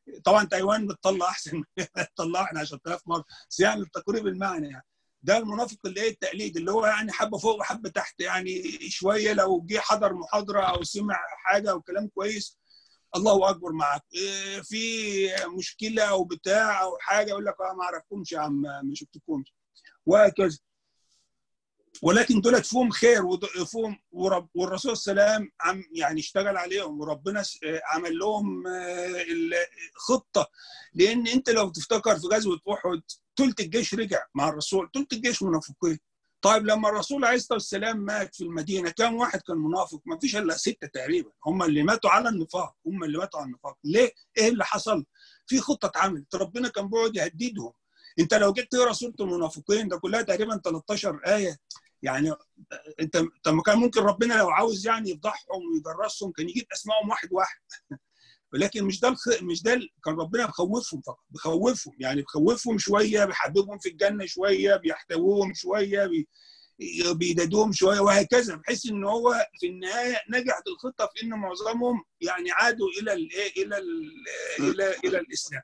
طبعا تايوان بتطلع احسن بتطلع احنا 10000 مره بس يعني التقريب المعنى يعني ده المنافق اللي ايه التقليد اللي هو يعني حبه فوق وحبه تحت يعني شويه لو جه حضر محاضره او سمع حاجه او كلام كويس الله اكبر معاك إيه في مشكله او بتاع او حاجه يقول لك اه ما اعرفكمش يا عم ما شفتكمش وهكذا ولكن دولت فيهم خير وفيهم ورب والرسول صلى الله عليه وسلم عم يعني اشتغل عليهم وربنا عمل لهم خطه لان انت لو تفتكر في غزوه احد ثلث الجيش رجع مع الرسول ثلث الجيش منافقين طيب لما الرسول عليه الصلاه والسلام مات في المدينه كم واحد كان منافق؟ ما فيش الا سته تقريبا هم اللي ماتوا على النفاق هم اللي ماتوا على النفاق ليه؟ ايه اللي حصل؟ في خطه اتعملت ربنا كان بيقعد يهددهم انت لو جيت تقرا سوره المنافقين ده كلها تقريبا 13 ايه يعني انت طب كان ممكن ربنا لو عاوز يعني يفضحهم ويدرسهم كان يجيب اسمائهم واحد واحد ولكن مش ده الخ... مش ده كان ربنا بيخوفهم فقط بيخوفهم يعني بيخوفهم شويه بيحببهم في الجنه شويه بيحتووهم شويه بي... بيدادوهم شويه وهكذا بحيث ان هو في النهايه نجحت الخطه في ان معظمهم يعني عادوا الى الايه الى ال الى الى الاسلام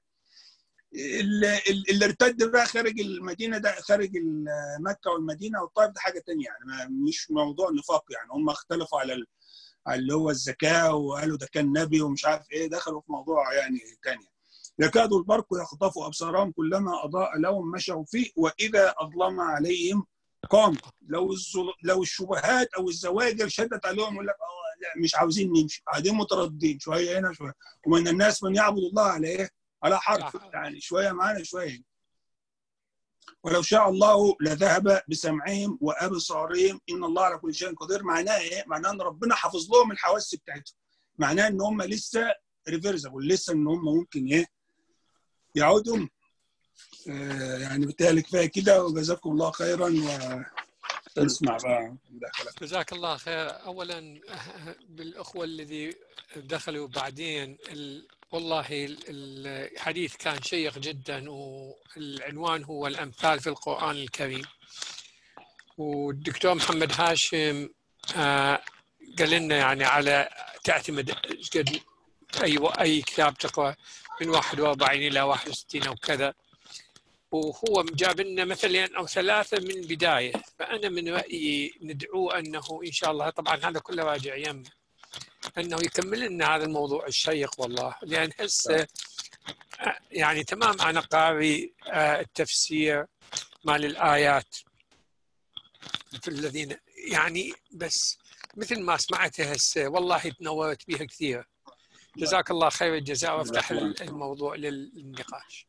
اللي ارتد بقى خارج المدينه ده خارج مكه والمدينه والطائف ده حاجه ثانيه يعني مش موضوع نفاق يعني هم اختلفوا على اللي هو الزكاه وقالوا ده كان نبي ومش عارف ايه دخلوا في موضوع يعني ثانيه يكاد البرق يخطف ابصارهم كلما اضاء لهم مشوا فيه واذا اظلم عليهم قام لو لو الشبهات او الزواجر شدت عليهم يقول لك لا مش عاوزين نمشي قاعدين مترددين شويه هنا شويه ومن الناس من يعبد الله على ايه؟ على حرف يعني شويه معانا شويه ولو شاء الله لذهب بسمعهم وابصارهم ان الله على كل شيء قدير معناه ايه؟ معناه ان ربنا حافظ لهم الحواس بتاعتهم معناه ان هم لسه ريفرزبل لسه ان هم ممكن ايه؟ يعودوا آه يعني بالتالي كفايه كده وجزاكم الله خيرا ونسمع بقى مداخلات جزاك الله خير اولا بالاخوه الذي دخلوا بعدين والله الحديث كان شيق جدا والعنوان هو الأمثال في القرآن الكريم والدكتور محمد هاشم آه، قال لنا يعني على تعتمد قد أي أي كتاب تقرأ من 41 إلى 61 أو كذا وهو جاب لنا مثلين أو ثلاثة من البداية فأنا من رأيي ندعوه أنه إن شاء الله طبعا هذا كله راجع يم انه يكمل لنا هذا الموضوع الشيق والله لان هسه يعني تمام انا قاري آه، التفسير مال الايات في الذين يعني بس مثل ما سمعتها هسه والله تنورت بها كثير جزاك الله خير الجزاء وافتح الموضوع للنقاش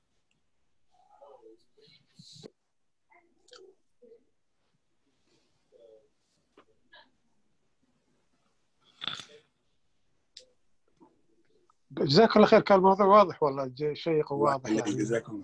جزاك الله خير كان الموضوع واضح والله شيق وواضح يعني جزاكم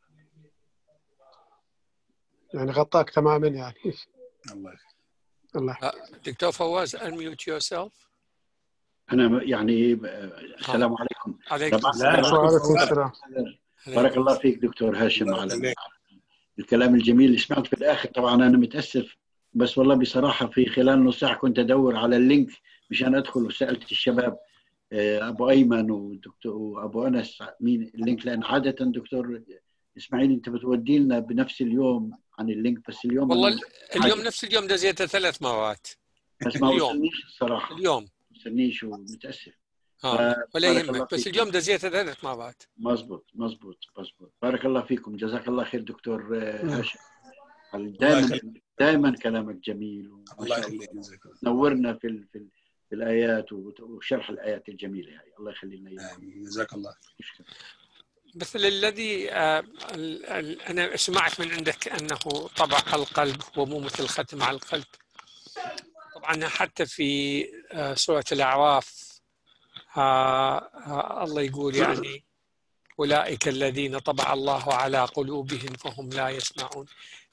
يعني غطاك تماما يعني الله الله دكتور فواز unmute yourself انا يعني السلام عليكم عليكم السلام بارك الله فيك دكتور هاشم على الكلام الجميل اللي سمعت في الاخر طبعا انا متاسف بس والله بصراحه في خلال نص ساعه كنت ادور على اللينك مشان ادخل وسالت الشباب آه، ابو ايمن ودكتور وابو انس مين اللينك لان عاده دكتور اسماعيل انت بتودي لنا بنفس اليوم عن اللينك بس اليوم والله اليوم نفس اليوم دزيته ثلاث مرات بس ما وصلنيش الصراحه اليوم ما وصلنيش ومتاسف اه ولا يهمك بس اليوم دزيته ثلاث مرات مزبوط مزبوط مزبوط بارك الله فيكم جزاك الله خير دكتور آه، هاشم دائما دائما كلامك جميل الله يخليك نورنا في في الايات وشرح الايات الجميله هاي الله يخلي لنا اياها جزاك الله مثل الذي آه، انا سمعت من عندك انه طبع القلب هو مو مثل ختم على القلب طبعا حتى في آه، سوره الاعراف آه، الله يقول يعني اولئك الذين طبع الله على قلوبهم فهم لا يسمعون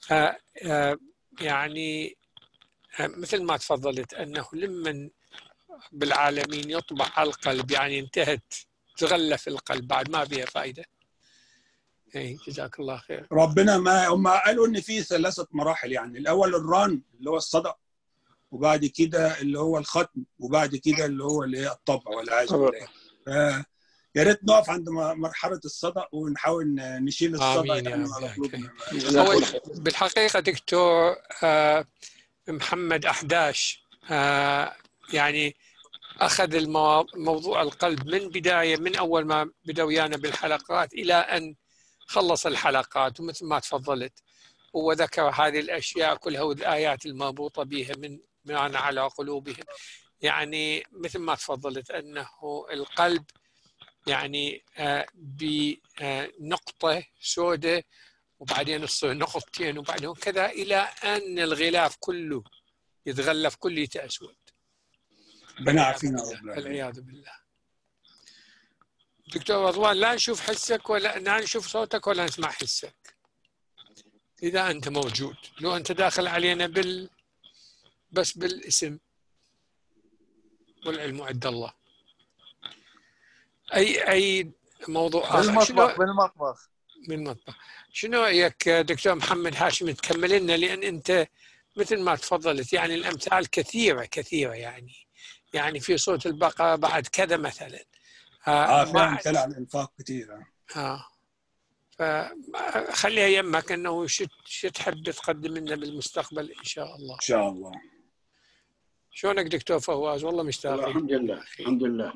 يعني مثل ما تفضلت انه لمن بالعالمين يطبع على القلب يعني انتهت تغلف القلب بعد ما فيها فائده اي جزاك الله خير ربنا ما هم قالوا ان في ثلاثه مراحل يعني الاول الران اللي هو الصدق وبعد كده اللي هو الختم وبعد كده اللي هو اللي هي الطبع والعياذ بالله يا ريت نقف عند م- مرحله الصدأ ونحاول ن- نشيل الصدأ آمين يا يعني رب، على يا طول. كريم. جزاك أول الله خير. بالحقيقة دكتور آه، محمد أحداش آه، يعني أخذ المو- موضوع القلب من بداية من أول ما بدأ ويانا بالحلقات إلى أن خلص الحلقات ومثل ما تفضلت وذكر هذه الأشياء كلها والآيات المربوطة بها من من على قلوبهم يعني مثل ما تفضلت أنه القلب يعني آه، بنقطة سوداء وبعدين تصير نقطتين وبعدين كذا إلى أن الغلاف كله يتغلف كله أسود ربنا يعافينا يا رب العالمين. والعياذ بالله دكتور رضوان لا نشوف حسك ولا لا نشوف صوتك ولا نسمع حسك إذا أنت موجود لو أنت داخل علينا بال بس بالاسم والعلم عند الله أي أي موضوع آخر شنو بالمطبخ بالمطبخ بالمطبخ شنو رأيك دكتور محمد هاشم تكمل لنا لأن أنت مثل ما تفضلت يعني الأمثال كثيرة كثيرة يعني يعني في صوت البقرة بعد كذا مثلا اه آه في ما امثله على الانفاق كثير آه فخليها يمك أنه شو شو تحب تقدم لنا بالمستقبل إن شاء الله ان شاء الله شلونك دكتور فواز والله مشتاق والله لك. الحمد لله الحمد لله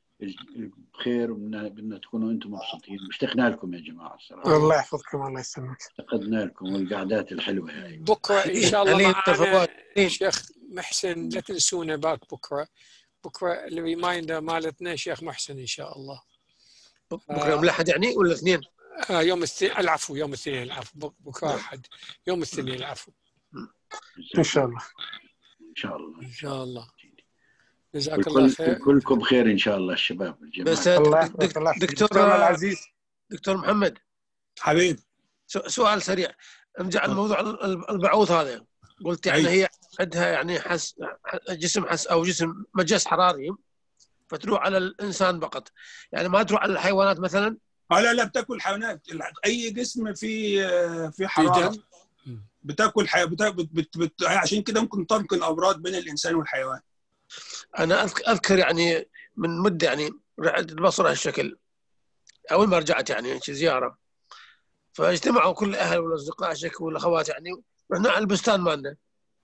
بخير وبدنا بدنا تكونوا انتم مبسوطين اشتقنا لكم يا جماعه الصراحه الله يحفظكم الله يسلمك افتقدنا لكم والقعدات الحلوه هاي بكرة إن شاء الله علي معنا التفاوت. شيخ محسن لا تنسونا بعد بكرة بكرة الريمايندر مالتنا شيخ محسن إن شاء الله بكره يوم الاحد يعني ولا الاثنين؟ آه يوم الاثنين العفو يوم الاثنين العفو بك- بكره احد يوم الاثنين العفو ان شاء الله ان شاء الله ان شاء الله جزاك الله والكل خير كلكم بخير ان شاء الله الشباب الجماعه بس الله دك- يحفظك الله دك- يحفظك دكتور دكتورنا العزيز دكتور محمد حبيبي سو- سؤال سريع ارجع عن موضوع ال- البعوض هذا قلت يعني أي. هي عندها يعني حس جسم حس او جسم مجس حراري فتروح على الانسان فقط يعني ما تروح على الحيوانات مثلا اه لا لا بتاكل حيوانات اي جسم فيه آه، فيه في حراره دم مم. بتاكل حي... بتا... بت... بت... بت... عشان كده ممكن تنقل امراض بين الانسان والحيوان انا أذك- اذكر يعني من مده يعني رحت البصره هالشكل اول ما رجعت يعني شي زياره فاجتمعوا كل الاهل والاصدقاء شك والاخوات يعني رحنا على البستان مالنا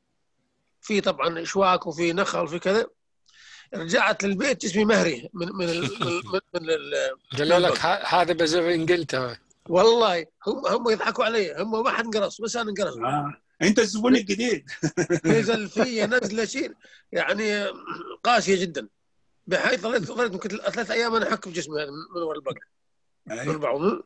في طبعا اشواك وفي نخل وفي كذا رجعت للبيت جسمي مهري من من ال من, من, من ال قالوا لك ه- هذا بزر انجلترا والله هم هم يضحكوا علي هم ما حد انقرص بس انا انقرص آه. انت الزبون الجديد نزل في نزله شيء يعني قاسيه جدا بحيث ظليت ظليت يمكن ثلاث ايام انا احك بجسمي هذا من من ورا البقر من أيوة. بعض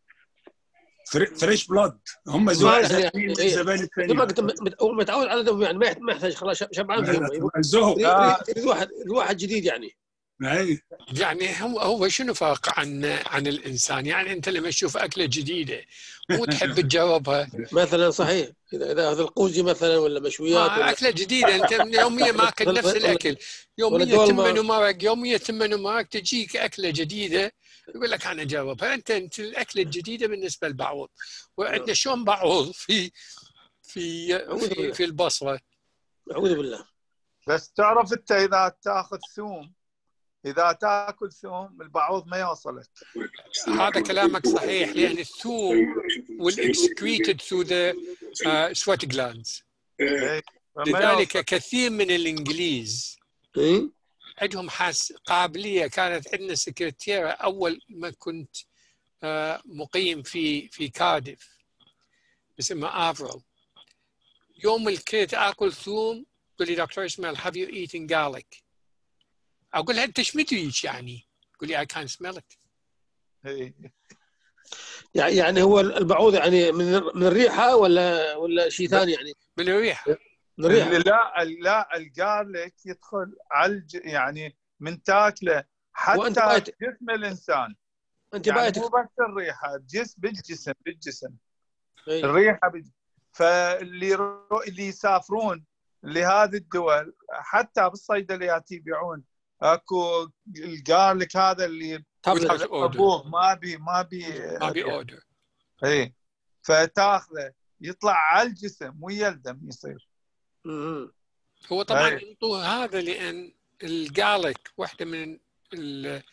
فر... فريش بلاد هم ما زبائن يعني- زبائن إيه. الزبائن لما الثانيه كنت مت- اول ما تعود على دم يعني ما يحت- ما يحتاج خلاص شب- شبعان فيهم يريد الزهق يريد- يريد واحد يريد واحد جديد يعني أي. يعني هو هو شنو فرق عن عن الانسان يعني انت لما تشوف اكله جديده مو تحب تجربها مثلا صحيح اذا اذا هذا القوزي مثلا ولا مشويات ما ولا اكله جديده انت من يوميا ماكل نفس الاكل يوميا دولمة. تمن ومرق يوميا تمن ومرق تجيك اكله جديده يقول لك انا اجربها انت انت الاكله الجديده بالنسبه للبعوض وعندنا شلون بعوض في في في, في البصره اعوذ بالله بس تعرف انت اذا تاخذ ثوم اذا تاكل ثوم البعوض ما يوصلك هذا كلامك صحيح لان الثوم والاكسكريتد ثرو ذا سويت جلاندز إيه. فما لذلك يوصل. كثير من الانجليز إيه؟ عندهم حاس قابليه كانت عندنا سكرتيره اول ما كنت آه، مقيم في في كارديف اسمها افرل يوم الكيت اكل ثوم تقول لي دكتور اسماعيل have you eaten garlic اقول لها انت ايش مدريك يعني تقول لي I can't smell it إيه. يعني يعني هو البعوض يعني من من الريحه ولا ولا شيء ثاني يعني من الريحه من الريحه لا لا الجارليك يدخل على الج... يعني من تاكله وأنت حتى بايت- جسم الانسان انت يعني بايتك مو بس الريحه بجسم بالجسم بالجسم إيه. الريحه بج... فاللي رو... اللي يسافرون لهذه الدول حتى بالصيدليات يبيعون اكو الجارليك هذا اللي without order ابوه ما بي ما بي ما بي اوردر اي فتاخذه يطلع على الجسم ويا الدم يصير مم. هو طبعا أي. ينطوه هذا لان الجالك واحده من ال-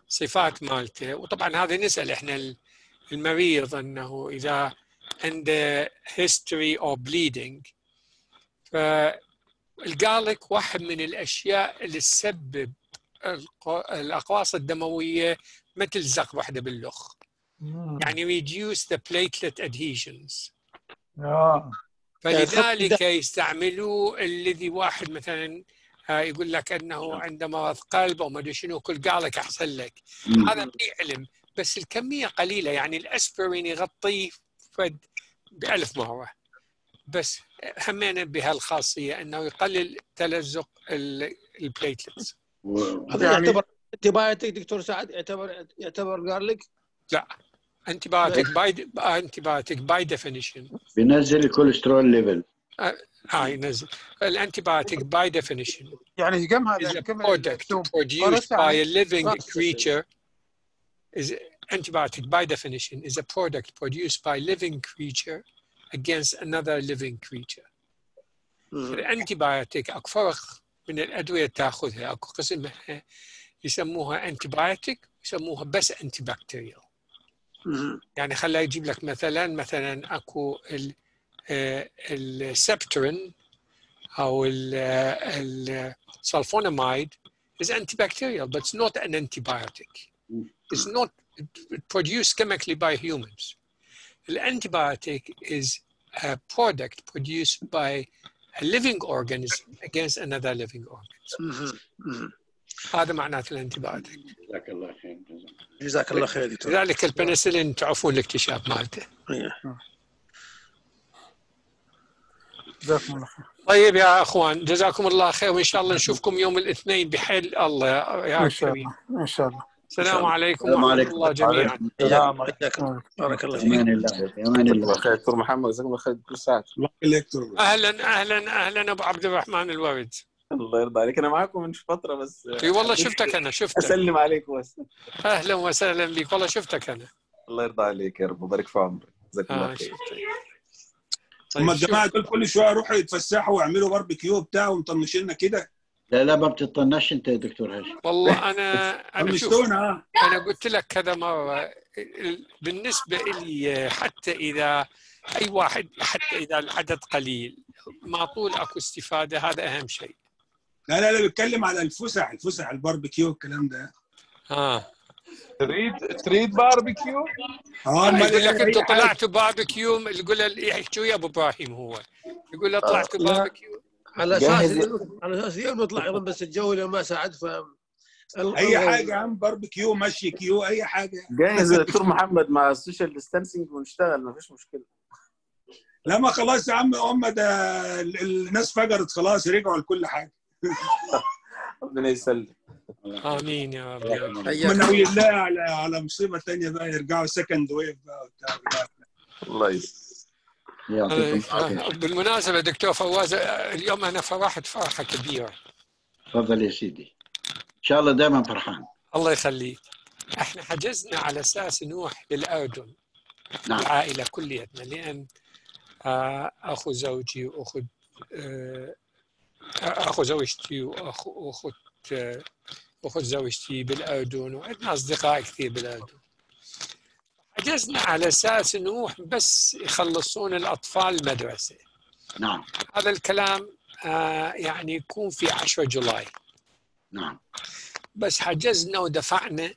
الصفات مالته وطبعا هذا نسال احنا المريض انه اذا عنده history or bleeding فالجارليك واحد من الاشياء اللي تسبب الق- الاقواس الدمويه ما تلزق وحده باللخ يعني reduce the platelet adhesions آه. فلذلك يستعملوا الذي واحد مثلا آه، يقول لك انه عنده مرض قلب او ما ادري شنو كل قالك احسن لك مم. هذا في علم بس الكميه قليله يعني الاسبرين يغطيه فد بألف مره بس همينا بهالخاصيه انه يقلل تلزق ال- البليتلتس و- هذا يعني- يعتبر انتي بايوتيك دكتور سعد يعتبر يعتبر جارليك انتي بايوتيك باي انتي بايوتيك باي ديفينيشن بينزل الكوليسترول ليفل هاي ينزل الانتي بايوتيك باي ديفينيشن يعني كم is هذا a كم product المكتوب produced by a living Process. creature is antibiotic by definition is a product produced by living creature against another living creature. الانتيبيوتيك اكو فرق من الادويه تاخذها اكو قسم منها يسموها انتيبيوتيك يسموها بس انتي بكتيريال يعني خليه يجيب لك مثلا مثلا اكو ال آه، السبترين او السلفوناميد is antibacterial but it's not an antibiotic it's not produced chemically by humans the antibiotic is a product produced by a living organism against another living organism هذا معناته الانتيبيوتيك جزاك الله خير جزاك الله خير دكتور لذلك البنسلين تعرفون الاكتشاف مالته جزاكم الله خير طيب يا اخوان جزاكم الله خير وان شاء الله نشوفكم يوم الاثنين بحيل الله يا- يا ان شاء كريم الله ان شاء الله السلام عليكم السلام ورحمه عليكم. الله جميعا السلام جزاك- بارك الله فيك امان الله امان الله الله خير دكتور محمد جزاك الله خير دكتور سعد الله يخليك دكتور. اهلا اهلا اهلا ابو عبد الرحمن الورد الله يرضى عليك انا معاكم من فتره بس اي والله شفتك انا شفتك اسلم عليكم بس اهلا وسهلا بك والله شفتك انا الله يرضى عليك يا رب ويبارك في عمرك جزاك الله اه خير شفتك هم طيب شوف. الجماعه دول كل شويه يروحوا يتفسحوا ويعملوا باربيكيو بتاع ومطنشيننا كده لا لا ما بتطنش انت يا دكتور هاشم والله انا انا شوف طنشتونا ها انا قلت لك كذا مره ال- بالنسبه لي حتى اذا اي واحد حتى اذا العدد قليل ما طول اكو استفاده هذا اهم شيء لا لا لا بيتكلم على الفسح الفسح الباربيكيو الكلام ده اه تريد تريد باربيكيو؟ اه أمال يقول لك إيه؟ انتوا أي حاجة. طلعتوا باربيكيو يقول له يحكوا يا ابو ابراهيم هو يقول له طلعتوا لا. باربيكيو على اساس جاهز. اليوم- على اساس اليوم نطلع ايضا بس الجو اليوم ما ساعد ف اي حاجه يا عم باربيكيو مشي كيو اي حاجه جاهز يا دكتور محمد مع السوشيال ديستانسينج ونشتغل ما فيش مشكله لا ما خلاص يا عم هم ده ال- الناس فجرت خلاص رجعوا لكل حاجه ربنا يسلم امين يا رب يا رب. حياك من ناوي الله على على مصيبه ثانيه بقى يرجعوا سكند ويف بقى وبتاع الله يسلم يعطيكم آه، العافيه بالمناسبه دكتور فواز آه، اليوم انا فرحت فرحه كبيره تفضل يا سيدي ان شاء الله دائما فرحان الله يخليك احنا حجزنا على اساس نروح للاردن نعم العائله كليتنا لان آه، اخو زوجي واخت آه، اخو زوجتي واخو واخت آه، اخت زوجتي بالاردن وعندنا اصدقاء كثير بالاردن حجزنا على اساس نروح بس يخلصون الاطفال المدرسه نعم هذا الكلام آه، يعني يكون في 10 جولاي نعم بس حجزنا ودفعنا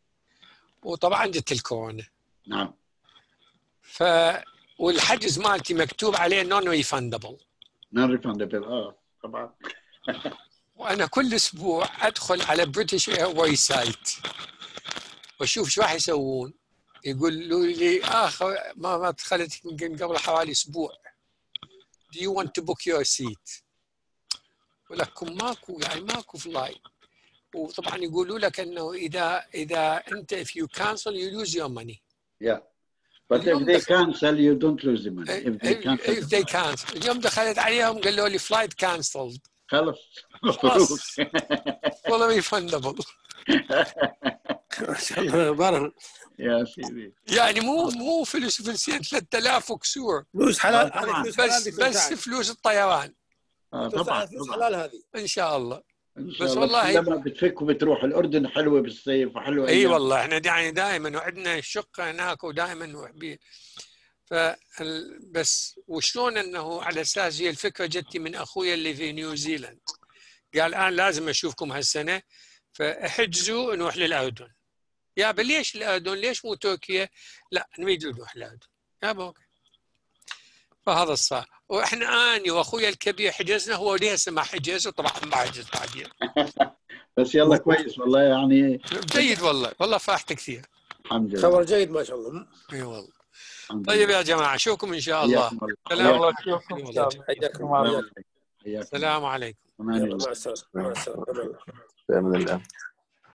وطبعا جت الكورونا نعم ف والحجز مالتي مكتوب عليه نون ريفندبل نون ريفندبل اه طبعا وانا كل اسبوع ادخل على بريتش اير سايت واشوف شو راح يسوون يقولوا لي اخر مره دخلت يمكن قبل حوالي اسبوع Do you want to book your seat؟ ولكم ماكو يعني ماكو فلايت وطبعا يقولوا لك انه اذا اذا انت if you cancel you lose your money yeah but if they cancel you don't lose the money if they if, cancel if they cancel اليوم دخلت عليهم قالوا لي flight cancelled خلص خلاص. ولا refundable بارك يا سيدي يعني مو مو فلوس فلسين 3000 وكسور فلوس حلال طبعاً. هذه فلوس حلال بس دكتور بس سعد. فلوس الطيران آه دكتور طبعا سعد، فلوس طبعا حلال هذه ان شاء الله ان شاء بس الله والله- لما بتفك وبتروح الاردن حلوه بالصيف وحلوه اي أيام. والله احنا يعني دائما وعندنا شقه هناك ودائما وحبي فال... بس وشلون انه على اساس هي الفكره جتني من اخوي اللي في نيوزيلاند قال الان لازم اشوفكم هالسنه فاحجزوا نروح للاردن يا بل ليش الاردن ليش مو تركيا لا نريد نروح الاردن يا اوكي فهذا الصار واحنا اني واخوي الكبير حجزنا هو لسه ما حجز وطبعا ما حجز بعدين بس يلا كويس والله يعني جيد والله والله فرحت كثير الحمد لله خبر جيد ما شاء الله اي والله الحمد طيب لله. يا جماعه اشوفكم ان شاء الله حياكم الله. سلام الله عليكم. يشوفكم ان شاء الله حياكم السلام عليكم. حياكم حياكم السلام عليكم أمان يلا الله. مع السلامه مع السلامه بأمان الله